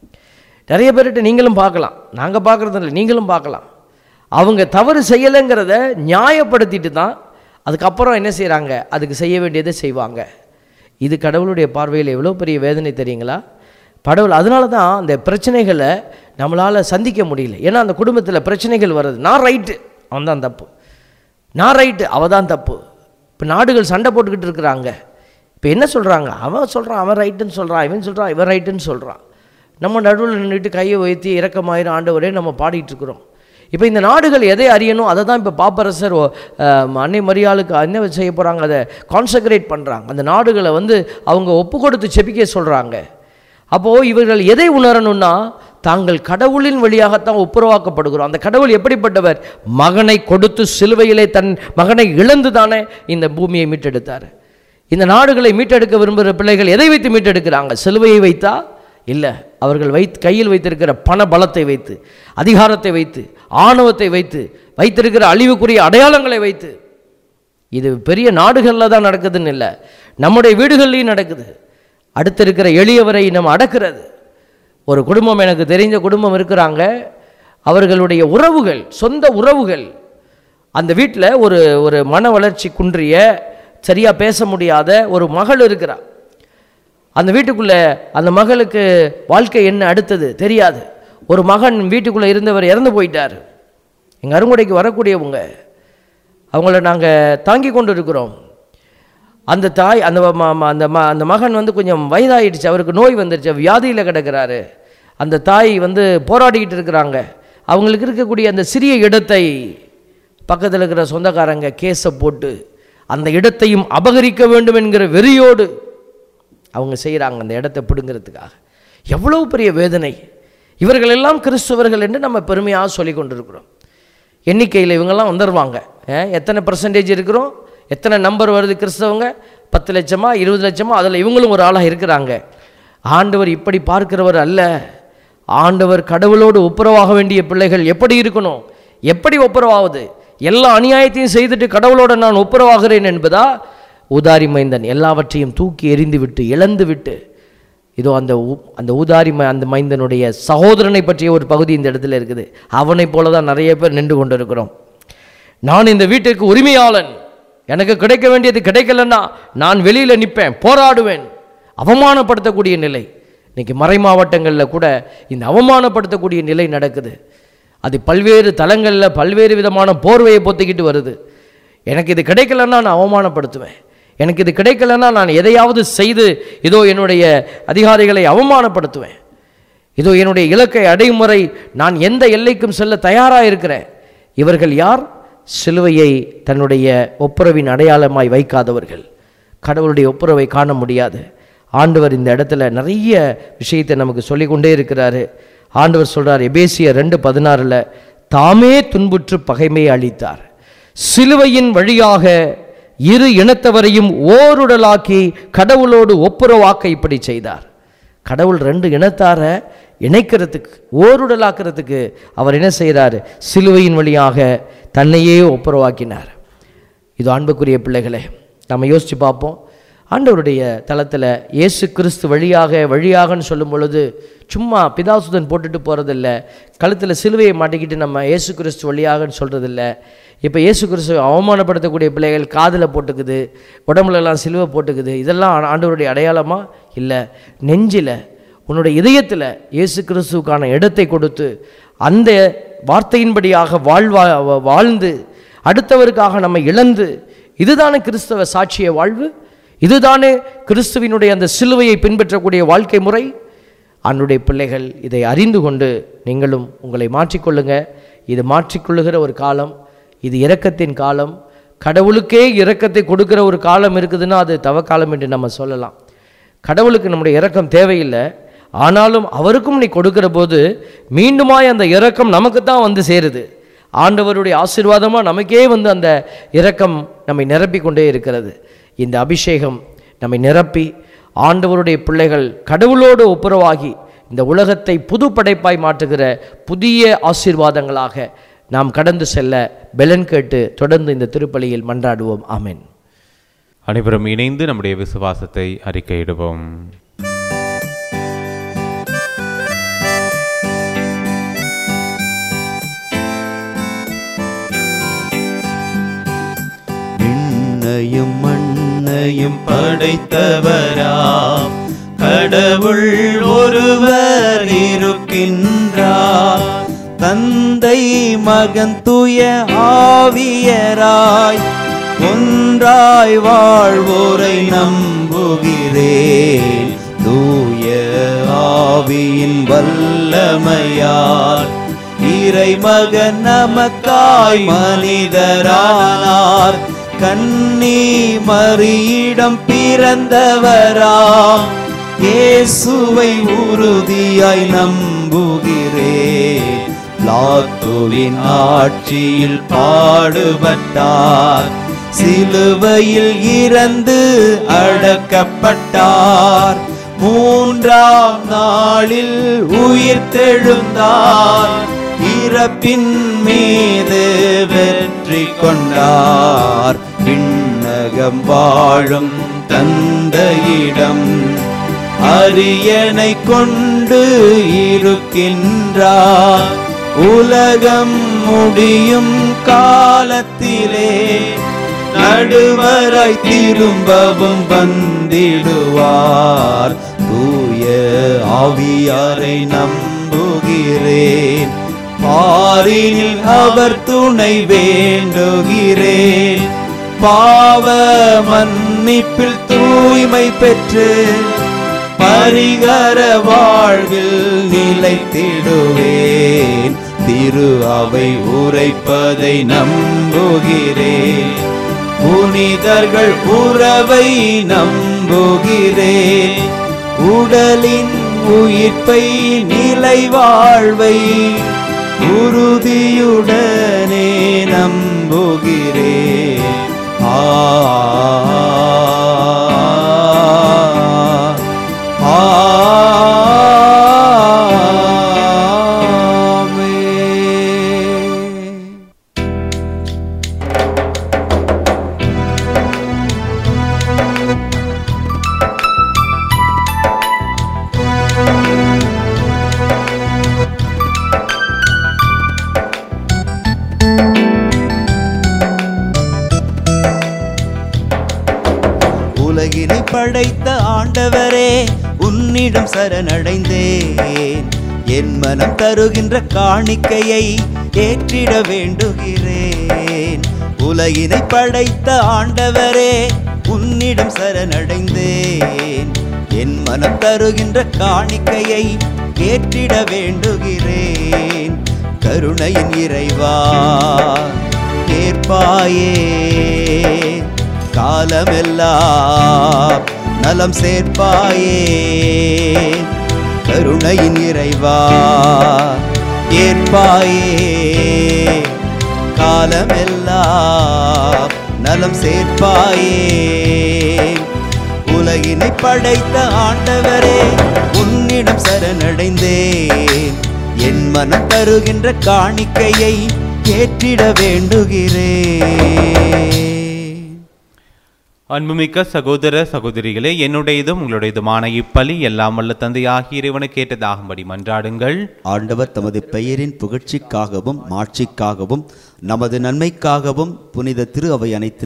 நிறைய பேர்கிட்ட நீங்களும் பார்க்கலாம் நாங்கள் பார்க்குறது இல்லை நீங்களும் பார்க்கலாம் அவங்க தவறு செய்யலைங்கிறத நியாயப்படுத்திட்டு தான் அதுக்கப்புறம் என்ன செய்கிறாங்க அதுக்கு செய்ய வேண்டியதை செய்வாங்க இது கடவுளுடைய பார்வையில் எவ்வளோ பெரிய வேதனை தெரியுங்களா கடவுள் அதனால தான் அந்த பிரச்சனைகளை நம்மளால் சந்திக்க முடியல ஏன்னா அந்த குடும்பத்தில் பிரச்சனைகள் வருது நான் ரைட்டு அவன் தான் தப்பு நான் ரைட்டு அவள் தான் தப்பு இப்போ நாடுகள் சண்டை போட்டுக்கிட்டு இருக்கிறாங்க இப்போ என்ன சொல்கிறாங்க அவன் சொல்கிறான் அவன் ரைட்டுன்னு சொல்கிறான் இவன் சொல்கிறான் இவன் ரைட்டுன்னு சொல்கிறான் நம்ம நடுவில் நின்றுட்டு கையை வைத்து இரக்கமாயிரம் ஆண்டவரே நம்ம பாடிட்டு இருக்கிறோம் இப்போ இந்த நாடுகள் எதை அறியணும் அதை தான் இப்போ பாப்பரசர் ஓ, அஹ், அன்னை மரியாளுக்கு என்ன செய்ய போகிறாங்க அதை கான்சக்ரேட் பண்ணுறாங்க அந்த நாடுகளை வந்து அவங்க ஒப்பு கொடுத்து செபிக்க சொல்கிறாங்க அப்போது இவர்கள் எதை உணரணும்னா தாங்கள் கடவுளின் வழியாகத்தான் ஒப்புரவாக்கப்படுகிறோம் அந்த கடவுள் எப்படிப்பட்டவர் மகனை கொடுத்து சிலுவையிலே தன் மகனை இழந்து தானே இந்த பூமியை மீட்டெடுத்தார் இந்த நாடுகளை மீட்டெடுக்க விரும்புகிற பிள்ளைகள் எதை வைத்து மீட்டெடுக்கிறாங்க சிலுவையை வைத்தா இல்லை அவர்கள் வைத்து கையில் வைத்திருக்கிற பண பலத்தை வைத்து அதிகாரத்தை வைத்து ஆணவத்தை வைத்து வைத்திருக்கிற அழிவுக்குரிய அடையாளங்களை வைத்து இது பெரிய நாடுகளில் தான் நடக்குதுன்னு இல்லை நம்முடைய வீடுகள்லையும் நடக்குது அடுத்து இருக்கிற எளியவரை நம்ம அடக்கிறது ஒரு குடும்பம் எனக்கு தெரிஞ்ச குடும்பம் இருக்கிறாங்க அவர்களுடைய உறவுகள் சொந்த உறவுகள் அந்த வீட்டில் ஒரு ஒரு மன வளர்ச்சி குன்றிய சரியாக பேச முடியாத ஒரு மகள் இருக்கிறா அந்த வீட்டுக்குள்ளே அந்த மகளுக்கு வாழ்க்கை என்ன அடுத்தது தெரியாது ஒரு மகன் வீட்டுக்குள்ளே இருந்தவர் இறந்து போயிட்டார் எங்கள் அருங்குடைக்கு வரக்கூடியவங்க அவங்கள நாங்கள் தாங்கி கொண்டு இருக்கிறோம் அந்த தாய் அந்த ம- ம- அந்த ம அந்த மகன் வந்து கொஞ்சம் வயதாயிடுச்சு அவருக்கு நோய் வந்துருச்சு வியாதியில் கிடக்கிறாரு அந்த தாய் வந்து போராடிக்கிட்டு இருக்கிறாங்க அவங்களுக்கு இருக்கக்கூடிய அந்த சிறிய இடத்தை பக்கத்தில் இருக்கிற சொந்தக்காரங்க கேஸை போட்டு அந்த இடத்தையும் அபகரிக்க வேண்டும் என்கிற வெறியோடு அவங்க செய்கிறாங்க அந்த இடத்தை பிடுங்கிறதுக்காக எவ்வளவு பெரிய வேதனை இவர்கள் எல்லாம் கிறிஸ்துவர்கள் என்று நம்ம பெருமையாக சொல்லி கொண்டிருக்கிறோம் எண்ணிக்கையில் இவங்கெல்லாம் வந்துடுவாங்க அஹ், எத்தனை பர்சன்டேஜ் இருக்கிறோம் எத்தனை நம்பர் வருது கிறிஸ்தவங்க பத்து லட்சமா இருபது லட்சமா அதில் இவங்களும் ஒரு ஆளாக இருக்கிறாங்க ஆண்டவர் இப்படி பார்க்கிறவர் அல்ல ஆண்டவர் கடவுளோடு ஒப்புரவாக வேண்டிய பிள்ளைகள் எப்படி இருக்கணும் எப்படி ஒப்புரவாகுது எல்லா அநியாயத்தையும் செய்துட்டு கடவுளோட நான் ஒப்புரவாகிறேன் என்பதா ஊதாரி மைந்தன் எல்லாவற்றையும் தூக்கி எறிந்து விட்டு இழந்து விட்டு இதோ அந்த ஊ- அந்த ஊதாரி ம- அந்த மைந்தனுடைய சகோதரனை பற்றிய ஒரு பகுதி இந்த இடத்துல இருக்குது அவனைப் போல தான் நிறைய பேர் நின்று கொண்டு இருக்கிறோம் நான் இந்த வீட்டிற்கு உரிமையாளன் எனக்கு கிடைக்க வேண்டியது கிடைக்கலன்னா நான் வெளியில் நிற்பேன் போராடுவேன் அவமானப்படுத்தக்கூடிய நிலை இன்னைக்கு மறை மாவட்டங்களில் கூட இந்த அவமானப்படுத்தக்கூடிய நிலை நடக்குது அது பல்வேறு தளங்களில் பல்வேறு விதமான போர்வையை பொத்திக்கிட்டு வருது எனக்கு இது கிடைக்கலன்னா நான் அவமானப்படுத்துவேன் எனக்கு இது கிடைக்கலன்னா நான் எதையாவது செய்து இதோ என்னுடைய அதிகாரிகளை அவமானப்படுத்துவேன் இதோ என்னுடைய இலக்கை அடையும் வரை நான் எந்த எல்லைக்கும் செல்ல தயாராக இருக்கிறேன் இவர்கள் யார் சிலுவையை தன்னுடைய ஒப்புரவின் அடையாளமாய் வைக்காதவர்கள் கடவுளுடைய ஒப்புரவை காண முடியாது ஆண்டவர் இந்த இடத்துல நிறைய விஷயத்தை நமக்கு சொல்லிக்கொண்டே இருக்கிறாரு ஆண்டவர் சொல்றார் எபேசிய ரெண்டு பதினாறில் தாமே துன்புற்று பகைமையை அளித்தார் சிலுவையின் வழியாக இரு இனத்தவரையும் ஓருடலாக்கி கடவுளோடு ஒப்புரவாக்க இப்படி செய்தார் கடவுள் ரெண்டு இனத்தாரை இணைக்கிறதுக்கு ஓருடலாக்கிறதுக்கு அவர் என்ன செய்கிறார் சிலுவையின் வழியாக தன்னையே ஒப்புரவாக்கினார் இது அன்புக்குரிய பிள்ளைகளே நம்ம யோசித்து பார்ப்போம் ஆண்டவருடைய தளத்தில் இயேசு கிறிஸ்து வழியாக வழியாகன்னு சொல்லும் பொழுது சும்மா பிதாசுதன் போட்டுட்டு போகிறதில்ல கழுத்தில் சிலுவையை மாட்டிக்கிட்டு நம்ம இயேசு கிறிஸ்து வழியாகன்னு சொல்கிறதில்ல இப்போ இயேசு கிறிஸ்துவை அவமானப்படுத்தக்கூடிய பிள்ளைகள் காதில் போட்டுக்குது உடம்புலலாம் சிலுவை போட்டுக்குது இதெல்லாம் ஆ- ஆண்டவருடைய அடையாளமா இல்லை நெஞ்சில் உன்னுடைய இதயத்தில் இயேசு கிறிஸ்துவுக்கான இடத்தை கொடுத்து அந்த வார்த்தையின்படியாக வாழ்வா வா- வாழ்ந்து அடுத்தவருக்காக நம்ம இழந்து இதுதானே கிறிஸ்தவ சாட்சிய வாழ்வு இதுதானே கிறிஸ்துவினுடைய அந்த சிலுவையை பின்பற்றக்கூடிய வாழ்க்கை முறை அன்னுடைய பிள்ளைகள் இதை அறிந்து கொண்டு நீங்களும் உங்களை மாற்றிக்கொள்ளுங்க இது மாற்றிக்கொள்ளுகிற ஒரு காலம் இது இரக்கத்தின் காலம் கடவுளுக்கே இரக்கத்தை கொடுக்கிற ஒரு காலம் இருக்குதுன்னா அது தவக்காலம் என்று நம்ம சொல்லலாம் கடவுளுக்கு நம்முடைய இரக்கம் தேவையில்லை ஆனாலும் அவருக்கும் நீ கொடுக்கிற போது மீண்டுமாய் அந்த இரக்கம் நமக்கு தான் வந்து சேருது ஆண்டவருடைய ஆசீர்வாதமாக நமக்கே வந்து அந்த இரக்கம் நம்மை நிரப்பிக் கொண்டே இருக்கிறது இந்த அபிஷேகம் நம்மை நிரப்பி ஆண்டவருடைய பிள்ளைகள் கடவுளோடு ஒப்புரவாகி இந்த உலகத்தை புது படைப்பாய் மாற்றுகிற புதிய ஆசீர்வாதங்களாக நாம் கடந்து செல்ல பெலன் கேட்டு தொடர்ந்து இந்த திருப்பலியில் மன்றாடுவோம் ஆமென் அனைவரும் இணைந்து நம்முடைய விசுவாசத்தை அறிக்கையிடுவோம் விண்ணையும் மண்ணையும் படைத்தவராம் கடவுள் ஒருவர் இருக்கின்றார் தந்தை மகன் தூய ஆவியராய் ஒன்றாய் வாழ்வோரை நம்புகிறேன் தூய ஆவியின் வல்லமையால் இறைமகன் நமக்காய் மனிதரானார் கன்னி மறியிடம் பிறந்தவராம் இயேசுவை உறுதியாய் நம்புகிறேன் லாத்துவின் ஆட்சியில் பாடுபட்டார் சிலுவையில் இறந்து அடக்கப்பட்டார் மூன்றாம் நாளில் உயிர்த்தெழுந்தார் இறப்பின் மீது வெற்றி கொண்டார் விண்ணகம் வாழும் தந்தையிடம் அரியணை கொண்டு இருக்கின்றார் உலகம் முடியும் காலத்திலே நடுவராய் திரும்பவும் வந்திடுவார் தூய ஆவியாரை நம்புகிறேன் பாரினில் அவர் துணை வேண்டுகிறேன் பாவ மன்னிப்பில் தூய்மை பெற்று பரிகர வாழ்வில் நிலைத்திடுவேன் திரு அவை உரைப்பதை நம்புகிறேன் புனிதர்கள் உறவை நம்புகிறேன் உடலின் உயிர்ப்பை நிலை வாழ்வை உறுதியுடனே நம்புகிறேன் ஆ ஆமென். உலகினை படைத்த ஆண்டவரே உன்னிடம் சரணடைந்தேன் என் மனம் தருகின்ற காணிக்கையை ஏற்றிட வேண்டுகிறேன் உலகினை படைத்த ஆண்டவரே உன்னிடம் சரணடைந்தேன் என் மனம் தருகின்ற காணிக்கையை ஏற்றிட வேண்டுகிறேன் கருணையின் இறைவா ஏற்பாயே காலமெல்லாம் நலம் சேர்ப்பாயே கருணையின் இறைவா ஏற்பாயே காலமெல்லாம் நலம் சேர்ப்பாயே உலகினை படைத்த ஆண்டவரே உன்னிடம் சரணடைந்தேன் என் மனம் தருகின்ற காணிக்கையை ஏற்றிட வேண்டுகிறேன் அன்புமிக்க சகோதர சகோதரிகளே என்னுடையதும் உங்களுடையதுமான இப்பலி எல்லாம் வல்ல தந்தை ஆகிய இறைவனை கேட்டதாகும்படி மன்றாடுங்கள் ஆண்டவர் தமது பெயரின் புகழ்ச்சிக்காகவும் மாட்சிக்காகவும் நமது நன்மைக்காகவும் புனித திரு அவை அனைத்து